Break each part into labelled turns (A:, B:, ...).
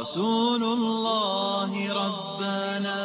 A: رسول الله ربنا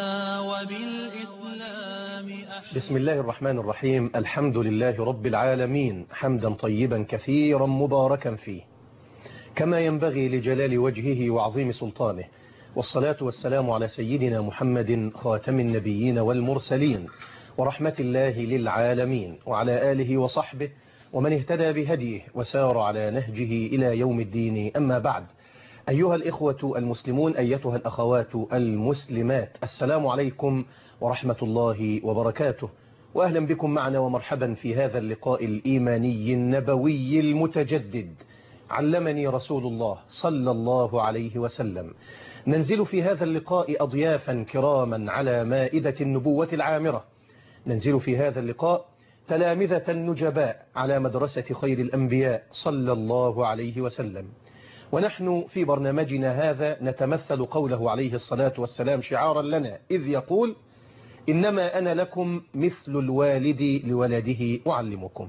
A: وبالإسلام أحيانا
B: بسم الله الرحمن الرحيم الحمد لله رب العالمين حمدا طيبا كثيرا مباركا فيه كما ينبغي لجلال وجهه وعظيم سلطانه والصلاة والسلام على سيدنا محمد خاتم النبيين والمرسلين ورحمة الله للعالمين وعلى آله وصحبه ومن اهتدى بهديه وسار على نهجه إلى يوم الدين أما بعد أيها الإخوة المسلمون أيتها الأخوات المسلمات السلام عليكم ورحمة الله وبركاته وأهلا بكم معنا ومرحبا في هذا اللقاء الإيماني النبوي المتجدد علمني رسول الله صلى الله عليه وسلم ننزل في هذا اللقاء أضيافا كراما على مائدة النبوة العامرة ننزل في هذا اللقاء تلامذة نجباء على مدرسة خير الأنبياء صلى الله عليه وسلم ونحن في برنامجنا هذا نتمثل قوله عليه الصلاة والسلام شعارا لنا إذ يقول إنما أنا لكم مثل الوالد لولده أعلمكم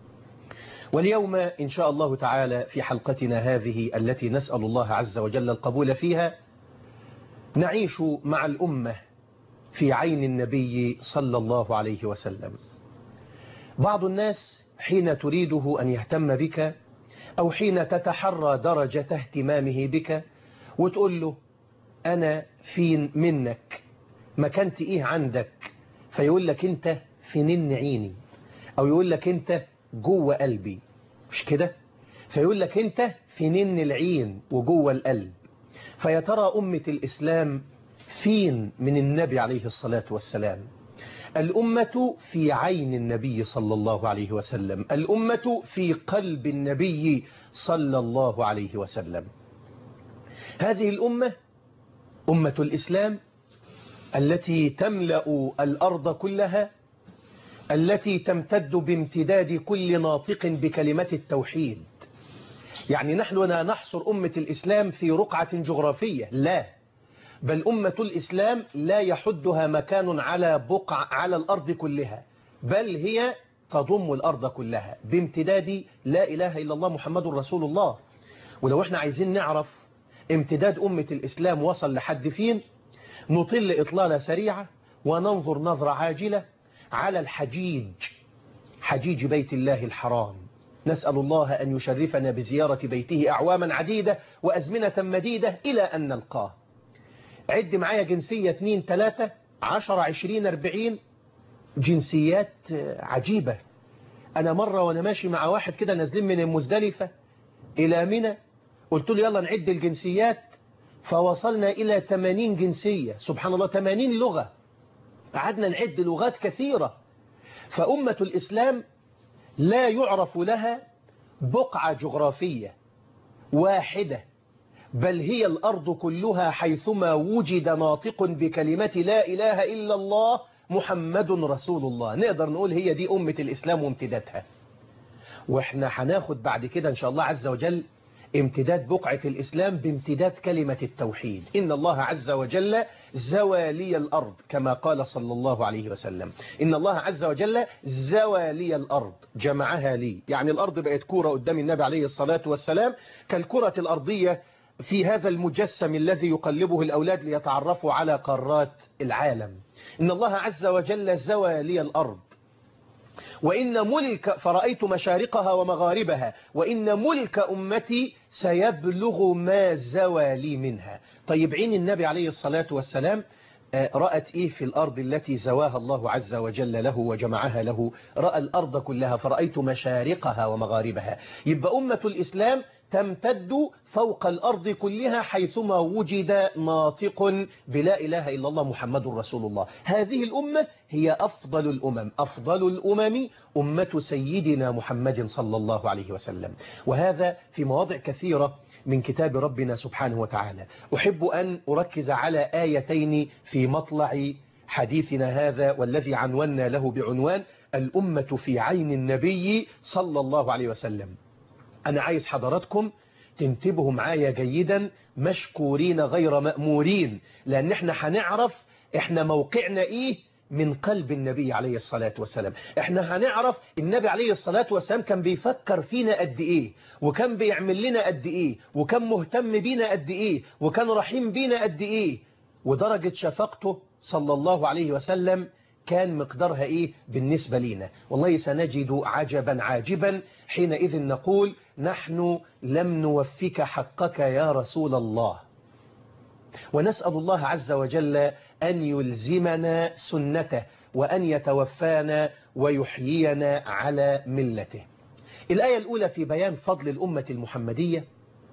B: واليوم إن شاء الله تعالى في حلقتنا هذه التي نسأل الله عز وجل القبول فيها نعيش مع الأمة في عين النبي صلى الله عليه وسلم بعض الناس حين تريده أن يهتم بك أو حين تتحرى درجة اهتمامه بك وتقول له أنا فين منك مكانتي إيه عندك فيقول لك أنت في نن عيني أو يقول لك أنت جوه قلبي مش كده فيقول لك أنت في نن العين وجوه القلب فيا ترى أمة الإسلام فين من النبي عليه الصلاة والسلام الأمة في عين النبي صلى الله عليه وسلم الأمة في قلب النبي صلى الله عليه وسلم هذه الأمة أمة الإسلام التي تملأ الأرض كلها التي تمتد بامتداد كل ناطق بكلمة التوحيد يعني نحن لا نحصر أمة الإسلام في رقعة جغرافية لا بل أمة الإسلام لا يحدها مكان على بقع على الأرض كلها بل هي تضم الأرض كلها بامتداد لا إله إلا الله محمد رسول الله ولو احنا عايزين نعرف امتداد أمة الإسلام وصل لحد فين نطل إطلالة سريعة وننظر نظرة عاجلة على الحجيج حجيج بيت الله الحرام نسأل الله أن يشرفنا بزيارة بيته أعواما عديدة وأزمنة مديدة إلى أن نلقاه عد معايا جنسية 2 3 10 20 40 جنسيات عجيبة أنا مرة وأنا ماشي مع واحد كده نازلين من المزدلفة إلى منى قلت له يلا نعد الجنسيات فوصلنا إلى 80 جنسية سبحان الله 80 لغة قعدنا نعد لغات كثيرة فأمة الإسلام لا يعرف لها بقعة جغرافية واحدة بل هي الأرض كلها حيثما وجد ناطق بكلمة لا إله إلا الله محمد رسول الله نقدر نقول هي دي أمة الإسلام وامتدادها وإحنا هناخد بعد كده إن شاء الله عز وجل امتداد بقعة الإسلام بامتداد كلمة التوحيد إن الله عز وجل زوى لي الأرض كما قال صلى الله عليه وسلم إن الله عز وجل زوى لي الأرض جمعها لي يعني الأرض بقت كورة قدام النبي عليه الصلاة والسلام كالكرة الأرضية في هذا المجسم الذي يقلبه الأولاد ليتعرفوا على قارات العالم إن الله عز وجل زوى لي الأرض وإن ملك فرأيت مشارقها ومغاربها وإن ملك أمتي سيبلغ ما زوى لي منها طيب عين النبي عليه الصلاة والسلام رأت إيه في الأرض التي زواها الله عز وجل له وجمعها له رأى الأرض كلها فرأيت مشارقها ومغاربها يبقى أمة الإسلام تمتد فوق الأرض كلها حيثما وجد ناطق بلا إله إلا الله محمد رسول الله هذه الأمة هي أفضل الأمم أفضل الأمم أمة سيدنا محمد صلى الله عليه وسلم وهذا في مواضع كثيرة من كتاب ربنا سبحانه وتعالى أحب أن أركز على آيتين في مطلع حديثنا هذا والذي عنونا له بعنوان الأمة في عين النبي صلى الله عليه وسلم أنا عايز حضراتكم تنتبهوا معايا جيدا مشكورين غير مأمورين لأن احنا هنعرف احنا موقعنا ايه من قلب النبي عليه الصلاة والسلام احنا هنعرف النبي عليه الصلاة والسلام كان بيفكر فينا قد ايه وكان بيعمل لنا قد ايه وكان مهتم بينا قد ايه وكان رحيم بينا قد ايه ودرجة شفقته صلى الله عليه وسلم كان مقدارها ايه بالنسبة لنا والله سنجد عجبا عاجبا حينئذ نقول نحن لم نوفك حقك يا رسول الله ونسأل الله عز وجل أن يلزمنا سنته وأن يتوفانا ويحيينا على ملته الآية الأولى في بيان فضل الأمة المحمدية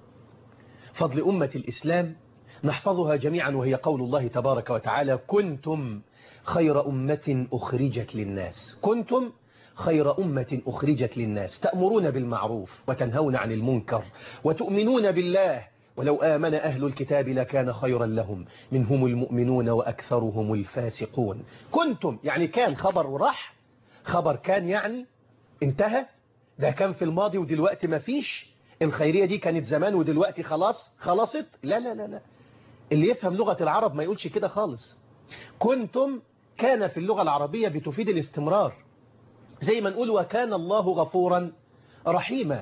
B: فضل أمة الإسلام نحفظها جميعا وهي قول الله تبارك وتعالى كنتم خير أمة أخرجت للناس كنتم خير أمة أخرجت للناس تأمرون بالمعروف وتنهون عن المنكر وتؤمنون بالله ولو آمن أهل الكتاب لكان خيرا لهم منهم المؤمنون وأكثرهم الفاسقون كنتم يعني كان خبر وراح خبر كان يعني انتهى ده كان في الماضي ودلوقتي ما فيش الخيرية دي كانت زمان ودلوقتي خلاص خلصت لا لا لا لا اللي يفهم لغة العرب ما يقولش كده خالص كنتم كان في اللغة العربية بتفيد الاستمرار زي ما نقول وكان الله غفورا رحيما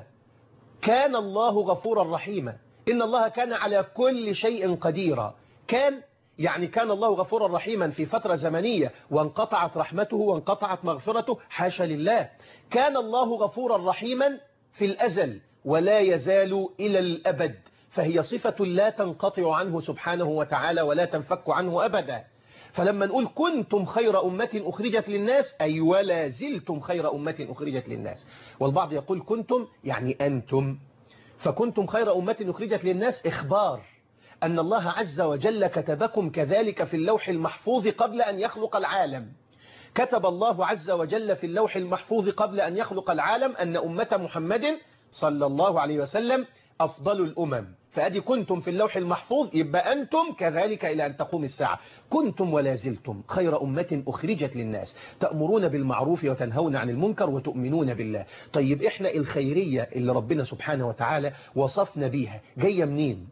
B: كان الله غفورا رحيما إن الله كان على كل شيء قديرا كان يعني كان الله غفورا رحيما في فترة زمنية وانقطعت رحمته وانقطعت مغفرته حاشا لله كان الله غفورا رحيما في الأزل ولا يزال إلى الأبد فهي صفة لا تنقطع عنه سبحانه وتعالى ولا تنفك عنه أبدا فلما نقول كنتم خير أمة أخرجت للناس أي ولا زلتم خير أمة أخرجت للناس والبعض يقول كنتم يعني أنتم فكنتم خير أمة أخرجت للناس إخبار أن الله عز وجل كتبكم كذلك في اللوح المحفوظ قبل أن يخلق العالم كتب الله عز وجل في اللوح المحفوظ قبل أن يخلق العالم أن أمة محمد صلى الله عليه وسلم أفضل الأمم فأدي كنتم في اللوح المحفوظ يبقى أنتم كذلك إلى أن تقوم الساعة كنتم ولا زلتم خير أمة أخرجت للناس تأمرون بالمعروف وتنهون عن المنكر وتؤمنون بالله طيب إحنا الخيرية اللي ربنا سبحانه وتعالى وصفنا بيها جاية منين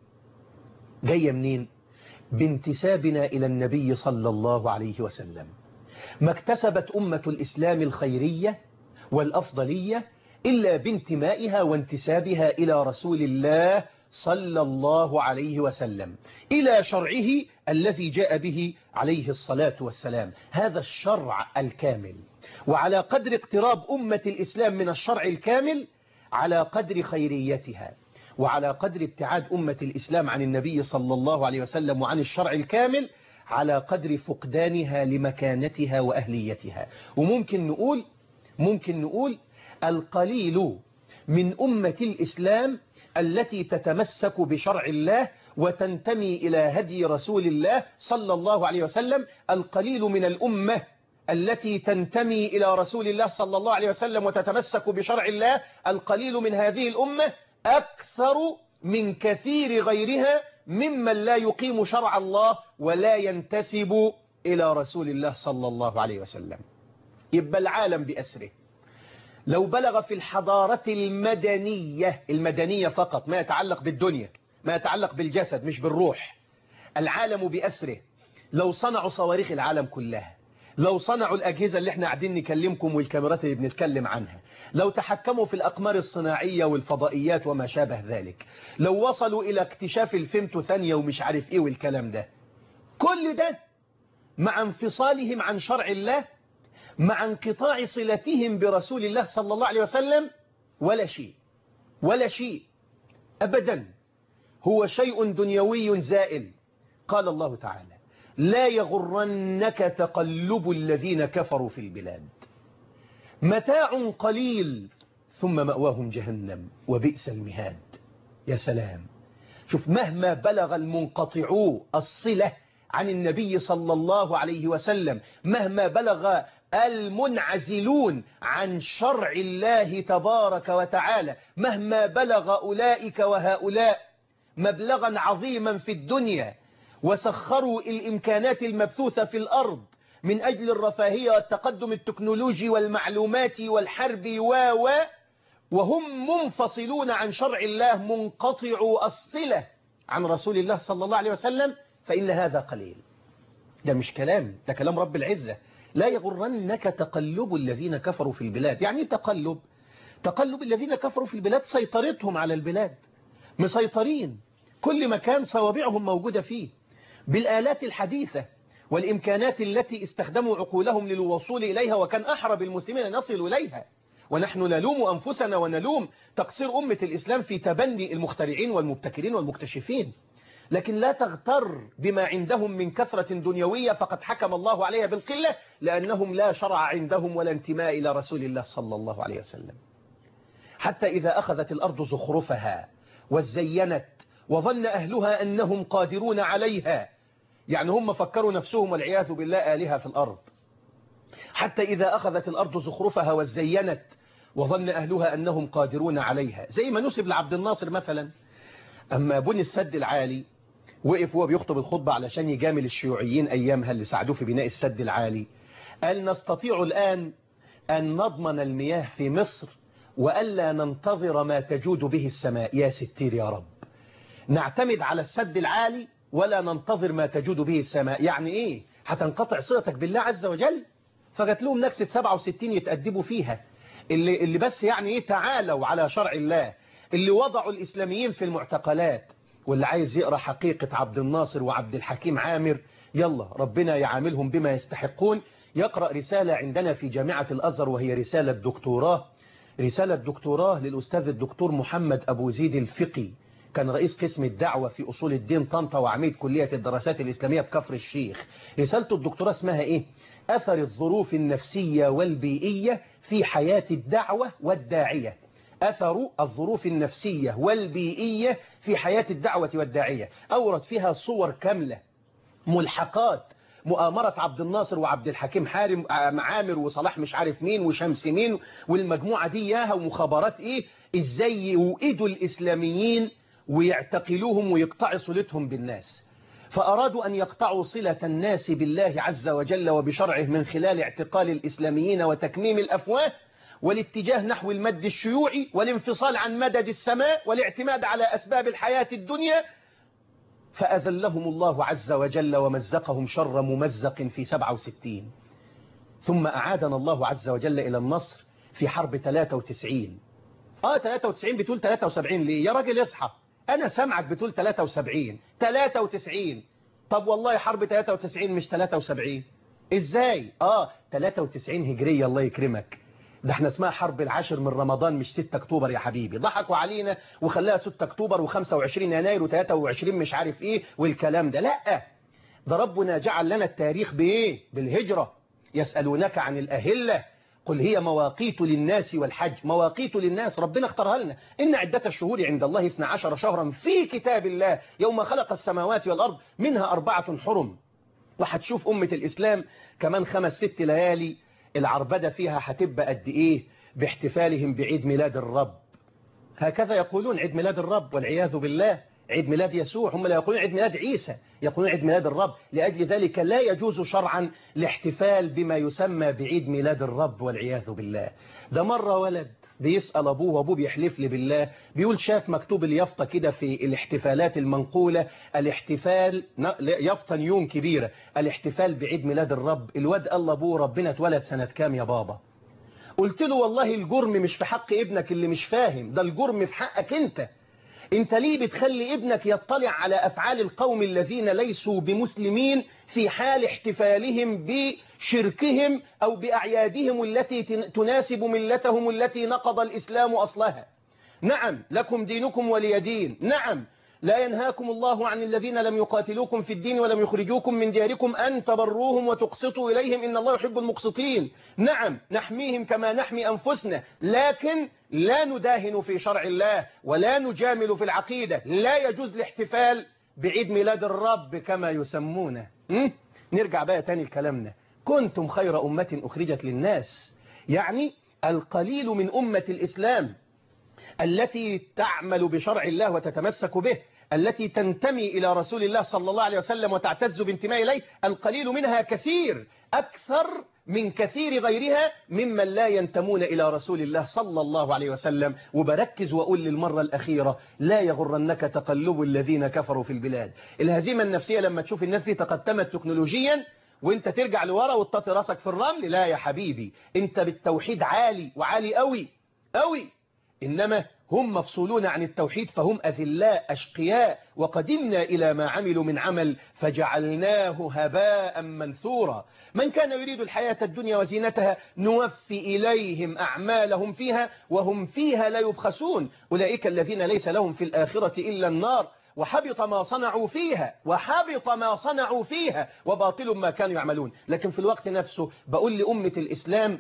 B: جاية منين بانتسابنا إلى النبي صلى الله عليه وسلم ما اكتسبت أمة الإسلام الخيرية والأفضلية إلا بانتمائها وانتسابها إلى رسول الله صلى الله عليه وسلم إلى شرعه الذي جاء به عليه الصلاة والسلام هذا الشرع الكامل وعلى قدر اقتراب أمة الإسلام من الشرع الكامل على قدر خيريتها وعلى قدر ابتعاد أمة الإسلام عن النبي صلى الله عليه وسلم وعن الشرع الكامل على قدر فقدانها لمكانتها وأهليتها وممكن نقول ممكن نقول القليل من أمة الإسلام التي تتمسك بشرع الله وتنتمي إلى هدي رسول الله صلى الله عليه وسلم القليل من الأمة التي تنتمي إلى رسول الله صلى الله عليه وسلم وتتمسك بشرع الله القليل من هذه الأمة أكثر من كثير غيرها ممن لا يقيم شرع الله ولا ينتسب إلى رسول الله صلى الله عليه وسلم يبقى العالم بأسره لو بلغ في الحضارة المدنية المدنية فقط ما يتعلق بالدنيا ما يتعلق بالجسد مش بالروح العالم بأسره لو صنعوا صواريخ العالم كلها لو صنعوا الأجهزة اللي احنا قاعدين نكلمكم والكاميرات اللي بنتكلم عنها لو تحكموا في الأقمار الصناعية والفضائيات وما شابه ذلك لو وصلوا إلى اكتشاف الفيمتو ثانية ومش عارف إيه والكلام ده كل ده مع انفصالهم عن شرع الله مع انقطاع صلتهم برسول الله صلى الله عليه وسلم ولا شيء ولا شيء أبدا هو شيء دنيوي زائل قال الله تعالى لا يغرنك تقلب الذين كفروا في البلاد متاع قليل ثم مأواهم جهنم وبئس المهاد يا سلام شوف مهما بلغ المنقطعو الصلة عن النبي صلى الله عليه وسلم مهما بلغ المنعزلون عن شرع الله تبارك وتعالى مهما بلغ أولئك وهؤلاء مبلغا عظيما في الدنيا وسخروا الإمكانات المبثوثة في الأرض من أجل الرفاهية والتقدم التكنولوجي والمعلومات والحرب و وهم منفصلون عن شرع الله منقطعوا الصلة عن رسول الله صلى الله عليه وسلم فإن هذا قليل ده مش كلام ده كلام رب العزة لا يغرنك تقلب الذين كفروا في البلاد يعني تقلب تقلب الذين كفروا في البلاد سيطرتهم على البلاد مسيطرين كل مكان صوابعهم موجودة فيه بالآلات الحديثة والإمكانات التي استخدموا عقولهم للوصول إليها وكان أحرى بالمسلمين أن يصلوا إليها ونحن نلوم أنفسنا ونلوم تقصير أمة الإسلام في تبني المخترعين والمبتكرين والمكتشفين لكن لا تغتر بما عندهم من كثرة دنيوية فقد حكم الله عليها بالقلة لأنهم لا شرع عندهم ولا انتماء إلى رسول الله صلى الله عليه وسلم حتى إذا أخذت الأرض زخرفها وزينت وظن أهلها أنهم قادرون عليها يعني هم فكروا نفسهم والعياذ بالله آلهة في الأرض حتى إذا أخذت الأرض زخرفها وزينت وظن أهلها أنهم قادرون عليها زي ما نسب لعبد الناصر مثلا أما بني السد العالي وقف هو بيخطب الخطبة علشان يجامل الشيوعيين أيامها اللي ساعدوه في بناء السد العالي قال نستطيع الآن أن نضمن المياه في مصر وألا ننتظر ما تجود به السماء يا ستير يا رب نعتمد على السد العالي ولا ننتظر ما تجود به السماء يعني إيه هتنقطع صلتك بالله عز وجل فجت لهم نكسة 67 يتأدبوا فيها اللي, اللي بس يعني إيه تعالوا على شرع الله اللي وضعوا الإسلاميين في المعتقلات واللي عايز يقرأ حقيقة عبد الناصر وعبد الحكيم عامر يلا ربنا يعاملهم بما يستحقون يقرأ رسالة عندنا في جامعة الأزهر وهي رسالة دكتوراه رسالة دكتوراه للأستاذ الدكتور محمد أبو زيد الفقي كان رئيس قسم الدعوة في أصول الدين طنطا وعميد كلية الدراسات الإسلامية بكفر الشيخ رسالته الدكتوراه اسمها إيه؟ أثر الظروف النفسية والبيئية في حياة الدعوة والداعية أثر الظروف النفسية والبيئية في حياة الدعوة والداعية أورد فيها صور كاملة ملحقات مؤامرة عبد الناصر وعبد الحكيم حارم عامر وصلاح مش عارف مين وشمس مين والمجموعة دي ياها ومخابرات ايه ازاي يوئدوا الاسلاميين ويعتقلوهم ويقطعوا صلتهم بالناس فأرادوا أن يقطعوا صلة الناس بالله عز وجل وبشرعه من خلال اعتقال الإسلاميين وتكميم الأفواه والاتجاه نحو المد الشيوعي والانفصال عن مدد السماء والاعتماد على أسباب الحياة الدنيا فأذلهم الله عز وجل ومزقهم شر ممزق في 67 ثم أعادنا الله عز وجل إلى النصر في حرب 93 آه 93 بتقول 73 ليه يا راجل اصحى أنا سامعك بتقول 73 93 طب والله حرب 93 مش 73 إزاي آه 93 هجرية الله يكرمك ده احنا اسمها حرب العاشر من رمضان مش 6 اكتوبر يا حبيبي ضحكوا علينا وخلاها 6 اكتوبر و25 يناير و23 مش عارف ايه والكلام ده لا ده ربنا جعل لنا التاريخ بايه بالهجرة يسألونك عن الأهلة قل هي مواقيت للناس والحج مواقيت للناس ربنا اختارها لنا إن عدة الشهور عند الله 12 شهرا في كتاب الله يوم خلق السماوات والأرض منها أربعة حرم وهتشوف أمة الإسلام كمان خمس ست ليالي العربدة فيها هتبقى قد إيه باحتفالهم بعيد ميلاد الرب هكذا يقولون عيد ميلاد الرب والعياذ بالله عيد ميلاد يسوع هم لا يقولون عيد ميلاد عيسى يقولون عيد ميلاد الرب لأجل ذلك لا يجوز شرعا الاحتفال بما يسمى بعيد ميلاد الرب والعياذ بالله ده مرة ولد بيسأل أبوه وأبوه بيحلف لي بالله بيقول شاف مكتوب اليافطة كده في الاحتفالات المنقولة الاحتفال يافطة نيوم كبيرة الاحتفال بعيد ميلاد الرب الواد قال أبوه ربنا اتولد سنة كام يا بابا قلت له والله الجرم مش في حق ابنك اللي مش فاهم ده الجرم في حقك انت انت ليه بتخلي ابنك يطلع على أفعال القوم الذين ليسوا بمسلمين في حال احتفالهم بشركهم أو بأعيادهم التي تناسب ملتهم التي نقض الإسلام أصلها نعم لكم دينكم ولي دين نعم لا ينهاكم الله عن الذين لم يقاتلوكم في الدين ولم يخرجوكم من دياركم أن تبروهم وتقسطوا إليهم إن الله يحب المقسطين نعم نحميهم كما نحمي أنفسنا لكن لا نداهن في شرع الله ولا نجامل في العقيدة لا يجوز الاحتفال بعيد ميلاد الرب كما يسمونه م? نرجع بقى تاني لكلامنا كنتم خير أمة أخرجت للناس يعني القليل من أمة الإسلام التي تعمل بشرع الله وتتمسك به التي تنتمي إلى رسول الله صلى الله عليه وسلم وتعتز بانتماء إليه القليل منها كثير أكثر من كثير غيرها ممن لا ينتمون إلى رسول الله صلى الله عليه وسلم وبركز وأقول للمرة الأخيرة لا يغرنك تقلب الذين كفروا في البلاد الهزيمة النفسية لما تشوف الناس دي تقدمت تكنولوجيا وانت ترجع لورا وتطي راسك في الرمل لا يا حبيبي انت بالتوحيد عالي وعالي قوي قوي إنما هم مفصولون عن التوحيد فهم أذلاء أشقياء وقدمنا إلى ما عملوا من عمل فجعلناه هباء منثورا من كان يريد الحياة الدنيا وزينتها نوفي إليهم أعمالهم فيها وهم فيها لا يبخسون أولئك الذين ليس لهم في الآخرة إلا النار وحبط ما صنعوا فيها وحبط ما صنعوا فيها وباطل ما كانوا يعملون لكن في الوقت نفسه بقول لأمة الإسلام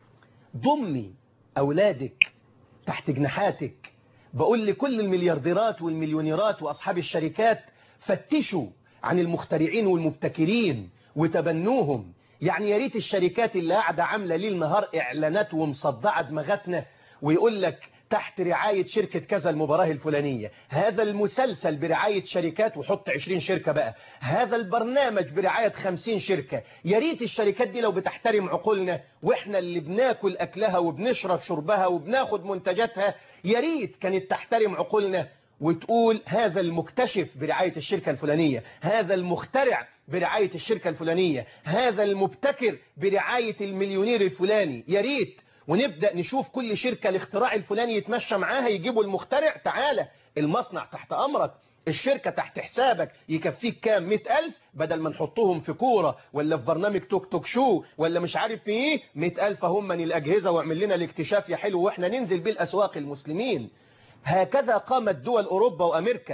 B: ضمي أولادك تحت جناحاتك بقول لكل المليارديرات والمليونيرات وأصحاب الشركات فتشوا عن المخترعين والمبتكرين وتبنوهم يعني يا ريت الشركات اللي قاعدة عاملة ليل نهار إعلانات ومصدعة دماغاتنا ويقول لك تحت رعاية شركة كذا المباراة الفلانية هذا المسلسل برعاية شركات وحط 20 شركة بقى هذا البرنامج برعاية 50 شركة يا ريت الشركات دي لو بتحترم عقولنا واحنا اللي بناكل أكلها وبنشرب شربها وبناخد منتجاتها يا ريت كانت تحترم عقولنا وتقول هذا المكتشف برعاية الشركة الفلانية هذا المخترع برعاية الشركة الفلانية هذا المبتكر برعاية المليونير الفلاني يا ريت ونبدأ نشوف كل شركة الاختراع الفلاني يتمشى معاها يجيبوا المخترع تعالى المصنع تحت أمرك الشركة تحت حسابك يكفيك كام مئة ألف بدل ما نحطهم في كورة ولا في برنامج توك توك شو ولا مش عارف في ايه مئة ألف هم من الأجهزة واعمل لنا الاكتشاف يا حلو واحنا ننزل بالأسواق المسلمين هكذا قامت دول أوروبا وأمريكا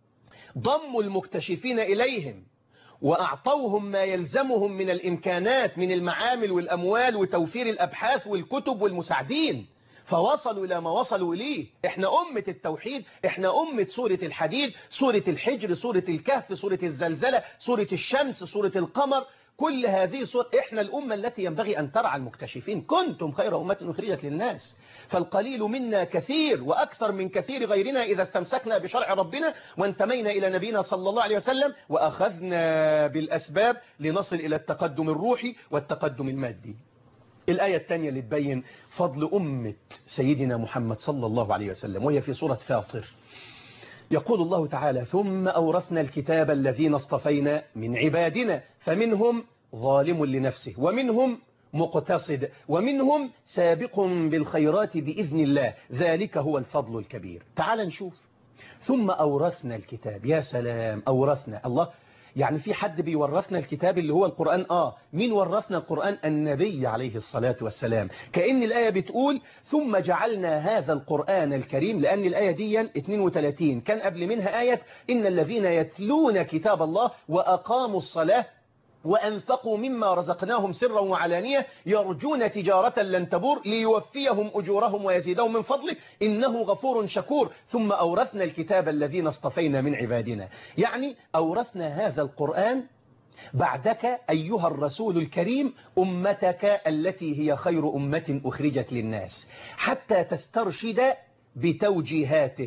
B: ضموا المكتشفين إليهم وأعطوهم ما يلزمهم من الإمكانات من المعامل والأموال وتوفير الأبحاث والكتب والمساعدين فوصلوا إلى ما وصلوا إليه إحنا أمة التوحيد إحنا أمة سورة الحديد سورة الحجر سورة الكهف سورة الزلزلة سورة الشمس سورة القمر كل هذه صور إحنا الأمة التي ينبغي أن ترعى المكتشفين كنتم خير أمة أخرجت للناس فالقليل منا كثير وأكثر من كثير غيرنا إذا استمسكنا بشرع ربنا وانتمينا إلى نبينا صلى الله عليه وسلم وأخذنا بالأسباب لنصل إلى التقدم الروحي والتقدم المادي الآية الثانية اللي تبين فضل أمة سيدنا محمد صلى الله عليه وسلم وهي في سورة فاطر يقول الله تعالى ثم أورثنا الكتاب الذين اصطفينا من عبادنا فمنهم ظالم لنفسه ومنهم مقتصد ومنهم سابق بالخيرات بإذن الله ذلك هو الفضل الكبير تعال نشوف ثم أورثنا الكتاب يا سلام أورثنا الله يعني في حد بيورثنا الكتاب اللي هو القرآن آه مين ورثنا القرآن النبي عليه الصلاة والسلام كأن الآية بتقول ثم جعلنا هذا القرآن الكريم لأن الآية دي 32 كان قبل منها آية إن الذين يتلون كتاب الله وأقاموا الصلاة وأنفقوا مما رزقناهم سرا وعلانية يرجون تجارة لن تبور ليوفيهم أجورهم ويزيدهم من فضله إنه غفور شكور ثم أورثنا الكتاب الذين اصطفينا من عبادنا يعني أورثنا هذا القرآن بعدك أيها الرسول الكريم أمتك التي هي خير أمة أخرجت للناس حتى تسترشد بتوجيهاته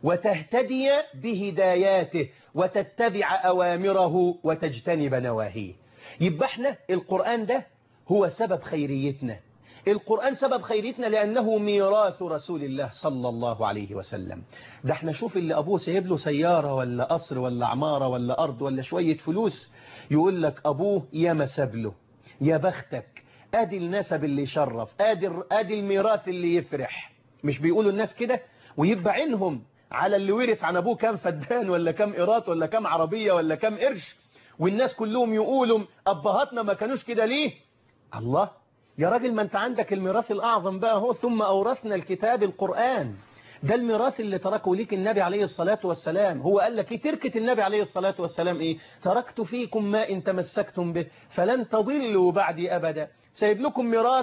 B: وتهتدي بهداياته وتتبع أوامره وتجتنب نواهيه يبقى احنا القرآن ده هو سبب خيريتنا القرآن سبب خيريتنا لأنه ميراث رسول الله صلى الله عليه وسلم ده احنا شوف اللي أبوه سيب له سيارة ولا قصر ولا عمارة ولا أرض ولا شوية فلوس يقول لك أبوه يا مساب له يا بختك آدي النسب اللي يشرف آدي, آدي الميراث اللي يفرح مش بيقولوا الناس كده ويبقى عينهم على اللي ورث عن أبوه كام فدان ولا كام إيرات ولا كام عربية ولا كام قرش والناس كلهم يقولوا أبهاتنا ما كانوش كده ليه الله يا راجل ما انت عندك الميراث الأعظم بقى هو ثم أورثنا الكتاب القرآن ده الميراث اللي تركه ليك النبي عليه الصلاة والسلام هو قال لك ايه تركة النبي عليه الصلاة والسلام ايه تركت فيكم ما ان تمسكتم به فلن تضلوا بعدي أبدا سيب لكم ميراث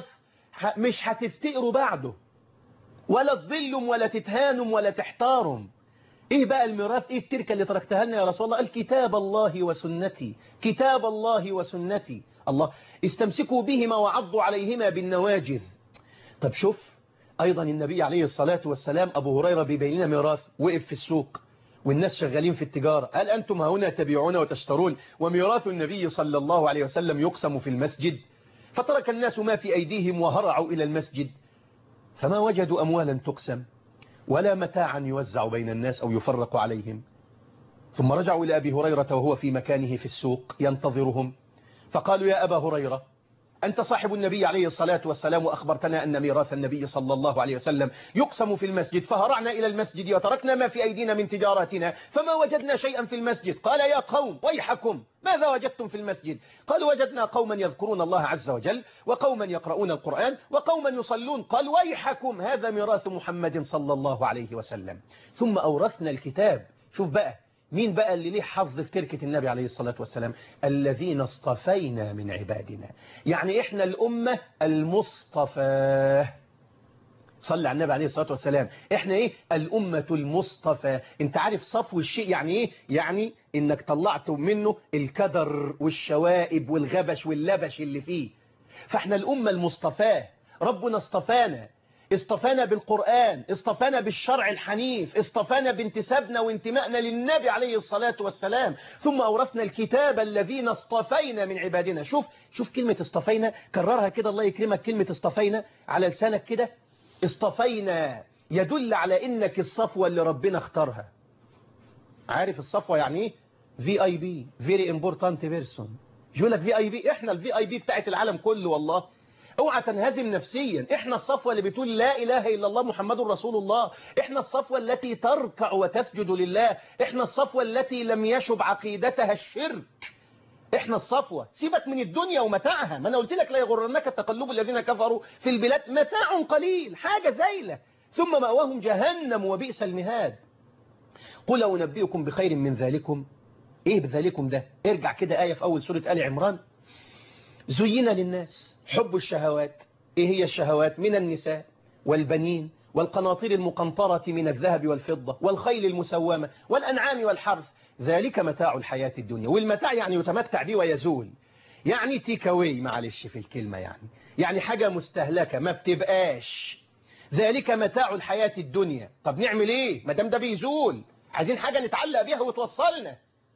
B: مش هتفتقروا بعده ولا تضلوا ولا تتهانوا ولا تحتاروا ايه بقى الميراث ايه التركة اللي تركتها لنا يا رسول الله قال كتاب الله وسنتي كتاب الله وسنتي الله استمسكوا بهما وعضوا عليهما بالنواجذ طب شوف ايضا النبي عليه الصلاة والسلام ابو هريرة بيبين لنا ميراث وقف في السوق والناس شغالين في التجارة قال أنتم هنا تبيعون وتشترون وميراث النبي صلى الله عليه وسلم يقسم في المسجد فترك الناس ما في أيديهم وهرعوا إلى المسجد فما وجدوا أموالا تقسم ولا متاعا يوزع بين الناس أو يفرق عليهم ثم رجعوا إلى أبي هريرة وهو في مكانه في السوق ينتظرهم فقالوا يا أبا هريرة أنت صاحب النبي عليه الصلاة والسلام وأخبرتنا أن ميراث النبي صلى الله عليه وسلم يقسم في المسجد فهرعنا إلى المسجد وتركنا ما في أيدينا من تجاراتنا فما وجدنا شيئا في المسجد قال يا قوم ويحكم ماذا وجدتم في المسجد قال وجدنا قوما يذكرون الله عز وجل وقوما يقرؤون القرآن وقوما يصلون قال ويحكم هذا ميراث محمد صلى الله عليه وسلم ثم أورثنا الكتاب شوف بقى مين بقى اللي ليه حظ في تركة النبي عليه الصلاة والسلام الذين اصطفينا من عبادنا يعني احنا الأمة المصطفى صلى على النبي عليه الصلاة والسلام احنا ايه الأمة المصطفى انت عارف صفو الشيء يعني ايه يعني انك طلعت منه الكدر والشوائب والغبش واللبش اللي فيه فاحنا الأمة المصطفى ربنا اصطفانا اصطفانا بالقرآن اصطفانا بالشرع الحنيف اصطفانا بانتسابنا وانتمائنا للنبي عليه الصلاة والسلام ثم أورثنا الكتاب الذين اصطفينا من عبادنا شوف شوف كلمة اصطفينا كررها كده الله يكرمك كلمة اصطفينا على لسانك كده اصطفينا يدل على انك الصفوة اللي ربنا اختارها عارف الصفوة يعني ايه في اي بي فيري امبورتانت بيرسون يقول لك في اي بي احنا الفي اي بي بتاعت العالم كله والله اوعى تنهزم نفسيا احنا الصفوة اللي بتقول لا اله الا الله محمد رسول الله احنا الصفوة التي تركع وتسجد لله احنا الصفوة التي لم يشب عقيدتها الشرك احنا الصفوة سيبك من الدنيا ومتاعها ما انا قلت لك لا يغرنك التقلب الذين كفروا في البلاد متاع قليل حاجة زايلة ثم مأواهم جهنم وبئس المهاد قل أنبئكم بخير من ذلكم ايه بذلكم ده ارجع كده آية في أول سورة آل عمران زين للناس حب الشهوات ايه هي الشهوات من النساء والبنين والقناطير المقنطرة من الذهب والفضة والخيل المسومة والأنعام والحرث ذلك متاع الحياة الدنيا والمتاع يعني يتمتع به ويزول يعني تيكاوي معلش في الكلمة يعني يعني حاجة مستهلكة ما بتبقاش ذلك متاع الحياة الدنيا طب نعمل ايه ما دام ده بيزول عايزين حاجة نتعلق بيها وتوصلنا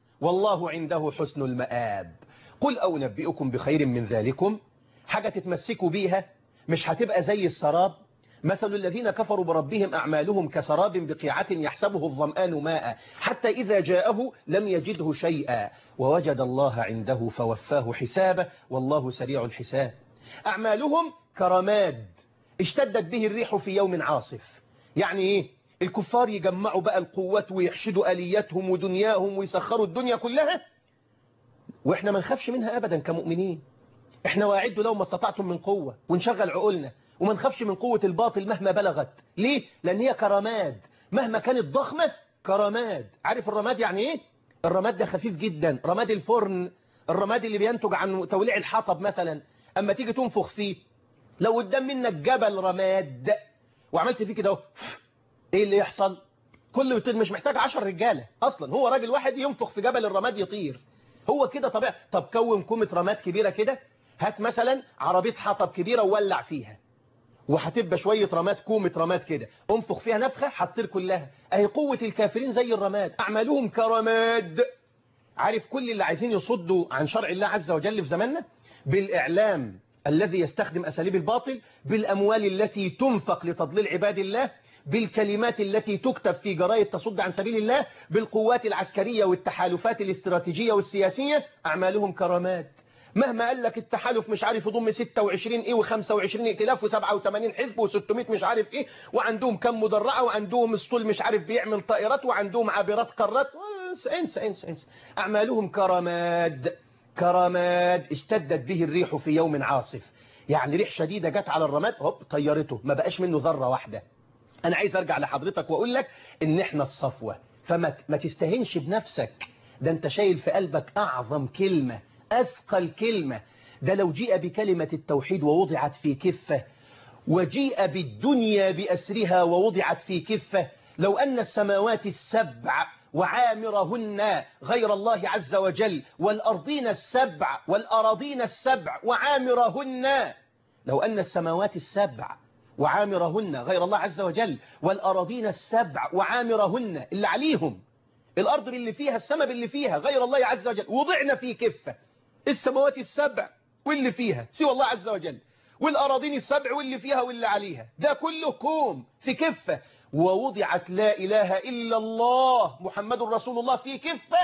B: والله عنده حسن المآب قل أو نبئكم بخير من ذلكم حاجة تتمسكوا بيها مش هتبقى زي السراب مثل الذين كفروا بربهم أعمالهم كسراب بقيعة يحسبه الظمآن ماء حتى إذا جاءه لم يجده شيئا ووجد الله عنده فوفاه حسابه والله سريع الحساب أعمالهم كرماد اشتدت به الريح في يوم عاصف يعني إيه الكفار يجمعوا بقى القوات ويحشدوا آلياتهم ودنياهم ويسخروا الدنيا كلها وإحنا ما نخافش منها أبدا كمؤمنين إحنا واعدوا لو ما استطعتم من قوة ونشغل عقولنا وما نخافش من قوة الباطل مهما بلغت ليه؟ لأن هي كرامات مهما كانت ضخمة كرامات عارف الرماد يعني إيه؟ الرماد ده خفيف جدا رماد الفرن الرماد اللي بينتج عن توليع الحطب مثلا أما تيجي تنفخ فيه لو قدام منك جبل رماد وعملت فيه كده ايه اللي يحصل كله يطير مش محتاج عشر رجالة اصلا هو راجل واحد ينفخ في جبل الرماد يطير هو كده طبيعي طب كون كومة رماد كبيرة كده هات مثلا عربية حطب كبيرة وولع فيها وهتبقى شوية رماد كومة رماد كده انفخ فيها نفخة هتطير كلها اهي قوة الكافرين زي الرماد اعمالهم كرماد عارف كل اللي عايزين يصدوا عن شرع الله عز وجل في زماننا بالإعلام الذي يستخدم أساليب الباطل بالأموال التي تنفق لتضليل عباد الله بالكلمات التي تكتب في جرايد تصد عن سبيل الله بالقوات العسكرية والتحالفات الاستراتيجية والسياسية أعمالهم كرامات مهما قال لك التحالف مش عارف يضم 26 ايه و25 ائتلاف و87 حزب و600 مش عارف ايه وعندهم كم مدرعة وعندهم اسطول مش عارف بيعمل طائرات وعندهم عابرات قارات انسى انسى انسى انسى اعمالهم كرماد كرماد اشتدت به الريح في يوم عاصف يعني ريح شديدة جت على الرماد هوب طيرته ما بقاش منه ذرة واحدة انا عايز ارجع لحضرتك واقول لك ان احنا الصفوة فما ما تستهنش بنفسك ده انت شايل في قلبك اعظم كلمة اثقل كلمة ده لو جيء بكلمة التوحيد ووضعت في كفة وجيء بالدنيا بأسرها ووضعت في كفة لو أن السماوات السبع وعامرهن غير الله عز وجل والأرضين السبع والأراضين السبع وعامرهن لو أن السماوات السبع وعامرهن غير الله عز وجل والأراضين السبع وعامرهن اللي عليهم الأرض اللي فيها السماء اللي فيها غير الله عز وجل وضعنا في كفة السماوات السبع واللي فيها سوى الله عز وجل والأراضين السبع واللي فيها واللي عليها ده كله كوم في كفة ووضعت لا إله إلا الله محمد رسول الله في كفة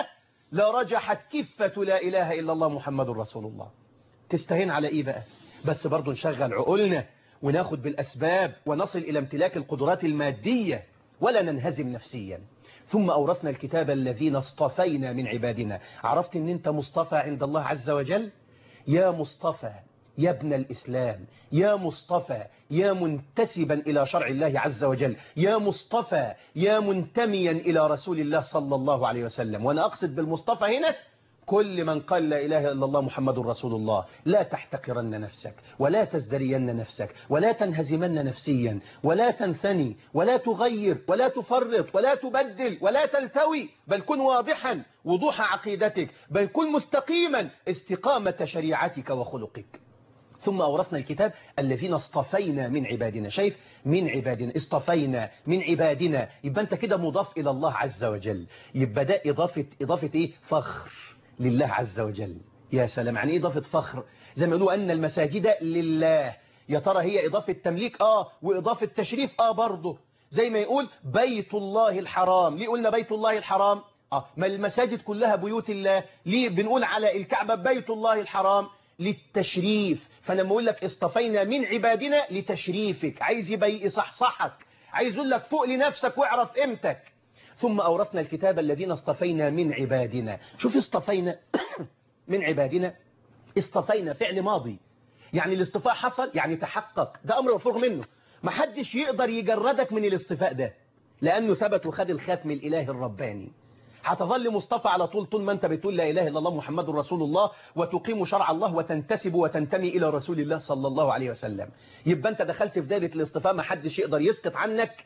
B: لرجحت كفة لا إله إلا الله محمد رسول الله تستهين على إيه بقى بس برضو نشغل عقولنا وناخد بالأسباب ونصل إلى امتلاك القدرات المادية ولا ننهزم نفسيا ثم أورثنا الكتاب الذين اصطفينا من عبادنا عرفت أن أنت مصطفى عند الله عز وجل يا مصطفى يا ابن الإسلام يا مصطفى يا منتسبا إلى شرع الله عز وجل يا مصطفى يا منتميا إلى رسول الله صلى الله عليه وسلم وأنا أقصد بالمصطفى هنا كل من قال لا إله إلا الله محمد رسول الله لا تحتقرن نفسك ولا تزدرين نفسك ولا تنهزمن نفسيا ولا تنثني ولا تغير ولا تفرط ولا تبدل ولا تلتوي بل كن واضحا وضوح عقيدتك بل كن مستقيما استقامة شريعتك وخلقك ثم أورثنا الكتاب الذين اصطفينا من عبادنا شايف من عبادنا اصطفينا من عبادنا يبقى أنت كده مضاف إلى الله عز وجل يبقى ده إضافة, إضافة إيه فخر لله عز وجل يا سلام يعني إيه إضافة فخر زي ما يقولوا أن المساجد لله يا ترى هي إضافة تمليك آه وإضافة تشريف آه برضه زي ما يقول بيت الله الحرام ليه قلنا بيت الله الحرام آه ما المساجد كلها بيوت الله ليه بنقول على الكعبة بيت الله الحرام للتشريف فلما اقول لك اصطفينا من عبادنا لتشريفك عايز يبقى يصحصحك عايز يقول لك فوق لنفسك واعرف قيمتك ثم أورثنا الكتاب الذين اصطفينا من عبادنا شوف اصطفينا من عبادنا اصطفينا فعل ماضي يعني الاصطفاء حصل يعني تحقق ده أمر مفروغ منه ما حدش يقدر يجردك من الاصطفاء ده لأنه ثبت وخد الخاتم الإله الرباني هتظل مصطفى على طول طول ما انت بتقول لا إله إلا الله محمد رسول الله وتقيم شرع الله وتنتسب وتنتمي إلى رسول الله صلى الله عليه وسلم يبقى انت دخلت في دائرة الاصطفاء ما حدش يقدر يسقط عنك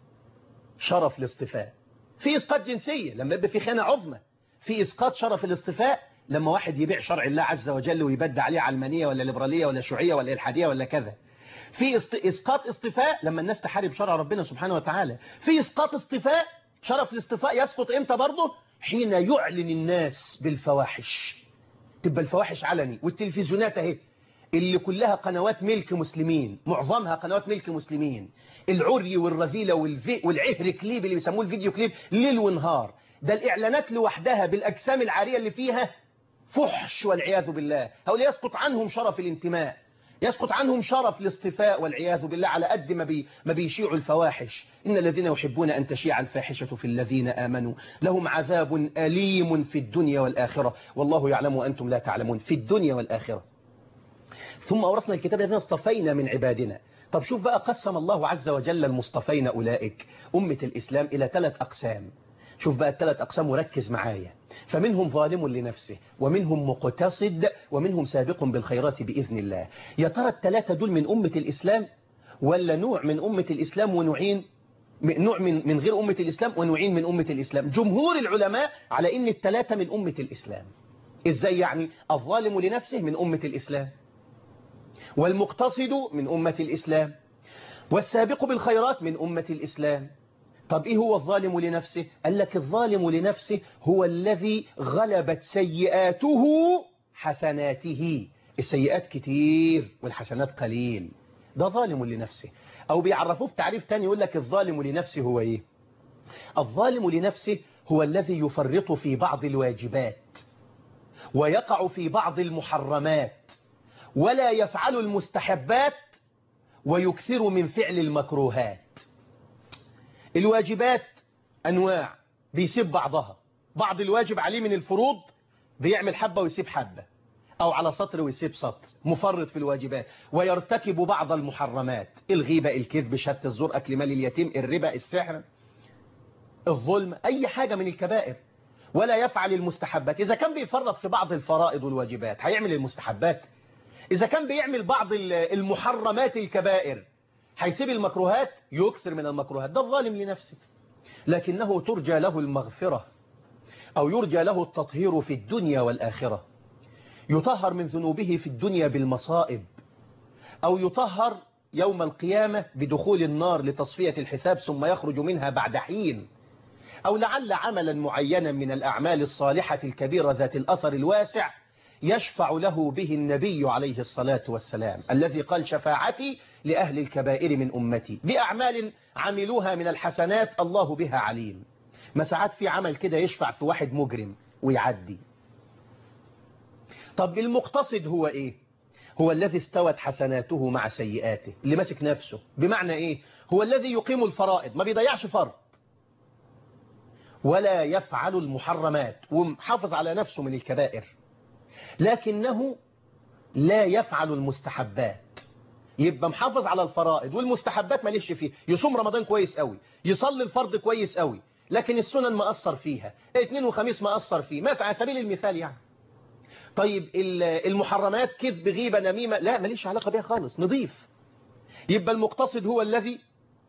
B: شرف الاصطفاء في إسقاط جنسية لما يبقى في خانة عظمى في إسقاط شرف الاصطفاء لما واحد يبيع شرع الله عز وجل ويبدع عليه علمانية ولا ليبرالية ولا شيوعية ولا إلحادية ولا كذا في إسقاط اصطفاء لما الناس تحارب شرع ربنا سبحانه وتعالى في إسقاط اصطفاء شرف الاصطفاء يسقط امتى برضه حين يعلن الناس بالفواحش تبقى الفواحش علني والتلفزيونات اهي اللي كلها قنوات ملك مسلمين معظمها قنوات ملك مسلمين العري والرذيلة والفي والعهر كليب اللي بيسموه الفيديو كليب ليل ونهار ده الإعلانات لوحدها بالأجسام العارية اللي فيها فحش والعياذ بالله هؤلاء يسقط عنهم شرف الانتماء يسقط عنهم شرف الاصطفاء والعياذ بالله على قد ما, بي ما بيشيعوا الفواحش إن الذين يحبون أن تشيع الفاحشة في الذين آمنوا لهم عذاب أليم في الدنيا والآخرة والله يعلم وأنتم لا تعلمون في الدنيا والآخرة ثم أورثنا الكتاب الذين اصطفينا من عبادنا طب شوف بقى قسم الله عز وجل المصطفين أولئك أمة الإسلام إلى ثلاث أقسام شوف بقى الثلاث أقسام وركز معايا فمنهم ظالم لنفسه ومنهم مقتصد ومنهم سابق بالخيرات بإذن الله يا ترى الثلاثة دول من أمة الإسلام ولا نوع من أمة الإسلام ونوعين نوع من من غير أمة الإسلام ونوعين من أمة الإسلام جمهور العلماء على إن الثلاثة من أمة الإسلام إزاي يعني الظالم لنفسه من أمة الإسلام والمقتصد من أمة الإسلام والسابق بالخيرات من أمة الإسلام طب إيه هو الظالم لنفسه قال لك الظالم لنفسه هو الذي غلبت سيئاته حسناته السيئات كتير والحسنات قليل ده ظالم لنفسه أو بيعرفوه بتعريف تاني يقول لك الظالم لنفسه هو إيه الظالم لنفسه هو الذي يفرط في بعض الواجبات ويقع في بعض المحرمات ولا يفعل المستحبات ويكثر من فعل المكروهات الواجبات أنواع بيسيب بعضها بعض الواجب عليه من الفروض بيعمل حبة ويسيب حبة أو على سطر ويسيب سطر مفرط في الواجبات ويرتكب بعض المحرمات الغيبة الكذب شهادة الزور أكل مال اليتيم الربا السحر الظلم أي حاجة من الكبائر ولا يفعل المستحبات إذا كان بيفرط في بعض الفرائض والواجبات هيعمل المستحبات إذا كان بيعمل بعض المحرمات الكبائر هيسيب المكروهات يكثر من المكروهات ده الظالم لنفسه لكنه ترجى له المغفرة أو يرجى له التطهير في الدنيا والآخرة يطهر من ذنوبه في الدنيا بالمصائب أو يطهر يوم القيامة بدخول النار لتصفية الحساب ثم يخرج منها بعد حين أو لعل عملا معينا من الأعمال الصالحة الكبيرة ذات الأثر الواسع يشفع له به النبي عليه الصلاة والسلام الذي قال شفاعتي لأهل الكبائر من أمتي بأعمال عملوها من الحسنات الله بها عليم ما ساعات في عمل كده يشفع في واحد مجرم ويعدي طب المقتصد هو ايه هو الذي استوت حسناته مع سيئاته اللي ماسك نفسه بمعنى ايه هو الذي يقيم الفرائض ما بيضيعش فرض ولا يفعل المحرمات ومحافظ على نفسه من الكبائر لكنه لا يفعل المستحبات يبقى محافظ على الفرائض والمستحبات ماليش فيه يصوم رمضان كويس قوي يصلي الفرض كويس قوي لكن السنن ما أثر فيها اثنين وخميس ما أثر فيه ما على سبيل المثال يعني طيب المحرمات كذب غيبة نميمة لا ماليش علاقة بها خالص نضيف يبقى المقتصد هو الذي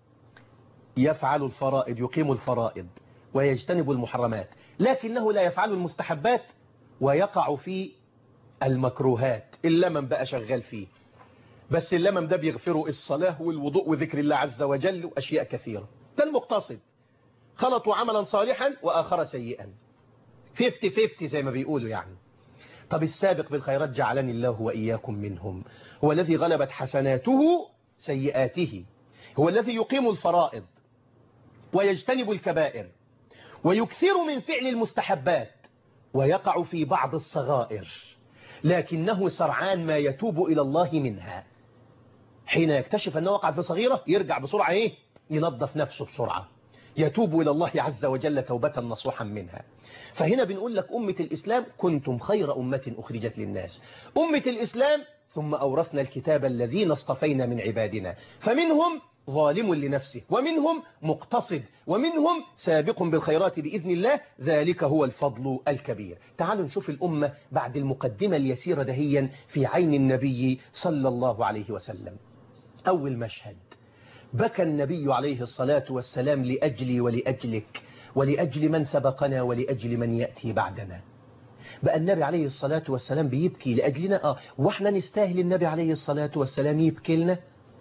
B: يفعل الفرائض يقيم الفرائض ويجتنب المحرمات لكنه لا يفعل المستحبات ويقع في المكروهات اللمم بقى شغال فيه بس اللمم ده بيغفره الصلاة والوضوء وذكر الله عز وجل وأشياء كثيرة ده المقتصد خلطوا عملا صالحا وآخر سيئا 50-50 زي ما بيقولوا يعني طب السابق بالخيرات جعلني الله وإياكم منهم هو الذي غلبت حسناته سيئاته هو الذي يقيم الفرائض ويجتنب الكبائر ويكثر من فعل المستحبات ويقع في بعض الصغائر لكنه سرعان ما يتوب إلى الله منها حين يكتشف أنه وقع في صغيرة يرجع بسرعة إيه؟ ينظف نفسه بسرعة يتوب إلى الله عز وجل توبة نصوحا منها فهنا بنقول لك أمة الإسلام كنتم خير أمة أخرجت للناس أمة الإسلام ثم أورثنا الكتاب الذين اصطفينا من عبادنا فمنهم ظالم لنفسه ومنهم مقتصد ومنهم سابق بالخيرات بإذن الله ذلك هو الفضل الكبير تعالوا نشوف الأمة بعد المقدمة اليسيرة دهيا في عين النبي صلى الله عليه وسلم أول مشهد بكى النبي عليه الصلاة والسلام لأجلي ولأجلك ولأجل من سبقنا ولأجل من يأتي بعدنا بقى النبي عليه الصلاة والسلام بيبكي لأجلنا آه وإحنا نستاهل النبي عليه الصلاة والسلام يبكي لنا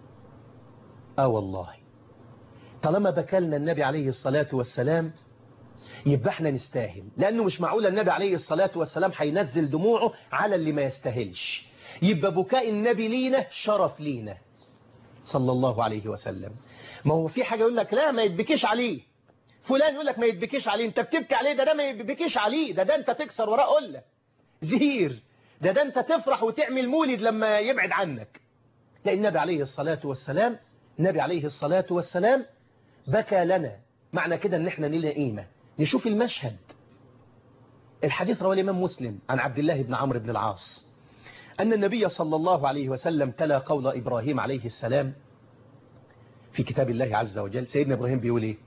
B: آه والله طالما بكلنا النبي عليه الصلاة والسلام يبقى احنا نستاهل لأنه مش معقول النبي عليه الصلاة والسلام هينزل دموعه على اللي ما يستاهلش يبقى بكاء النبي لينا شرف لينا صلى الله عليه وسلم ما هو في حاجة يقول لك لا ما يتبكيش عليه فلان يقول لك ما يتبكيش عليه انت بتبكي عليه ده ده ما يتبكيش عليه ده ده انت تكسر وراه قلة زهير ده ده انت تفرح وتعمل مولد لما يبعد عنك لأن النبي عليه الصلاة والسلام النبي عليه الصلاة والسلام بكى لنا معنى كده ان احنا لنا قيمة نشوف المشهد الحديث رواه الإمام مسلم عن عبد الله بن عمرو بن العاص أن النبي صلى الله عليه وسلم تلا قول إبراهيم عليه السلام في كتاب الله عز وجل سيدنا إبراهيم بيقول إيه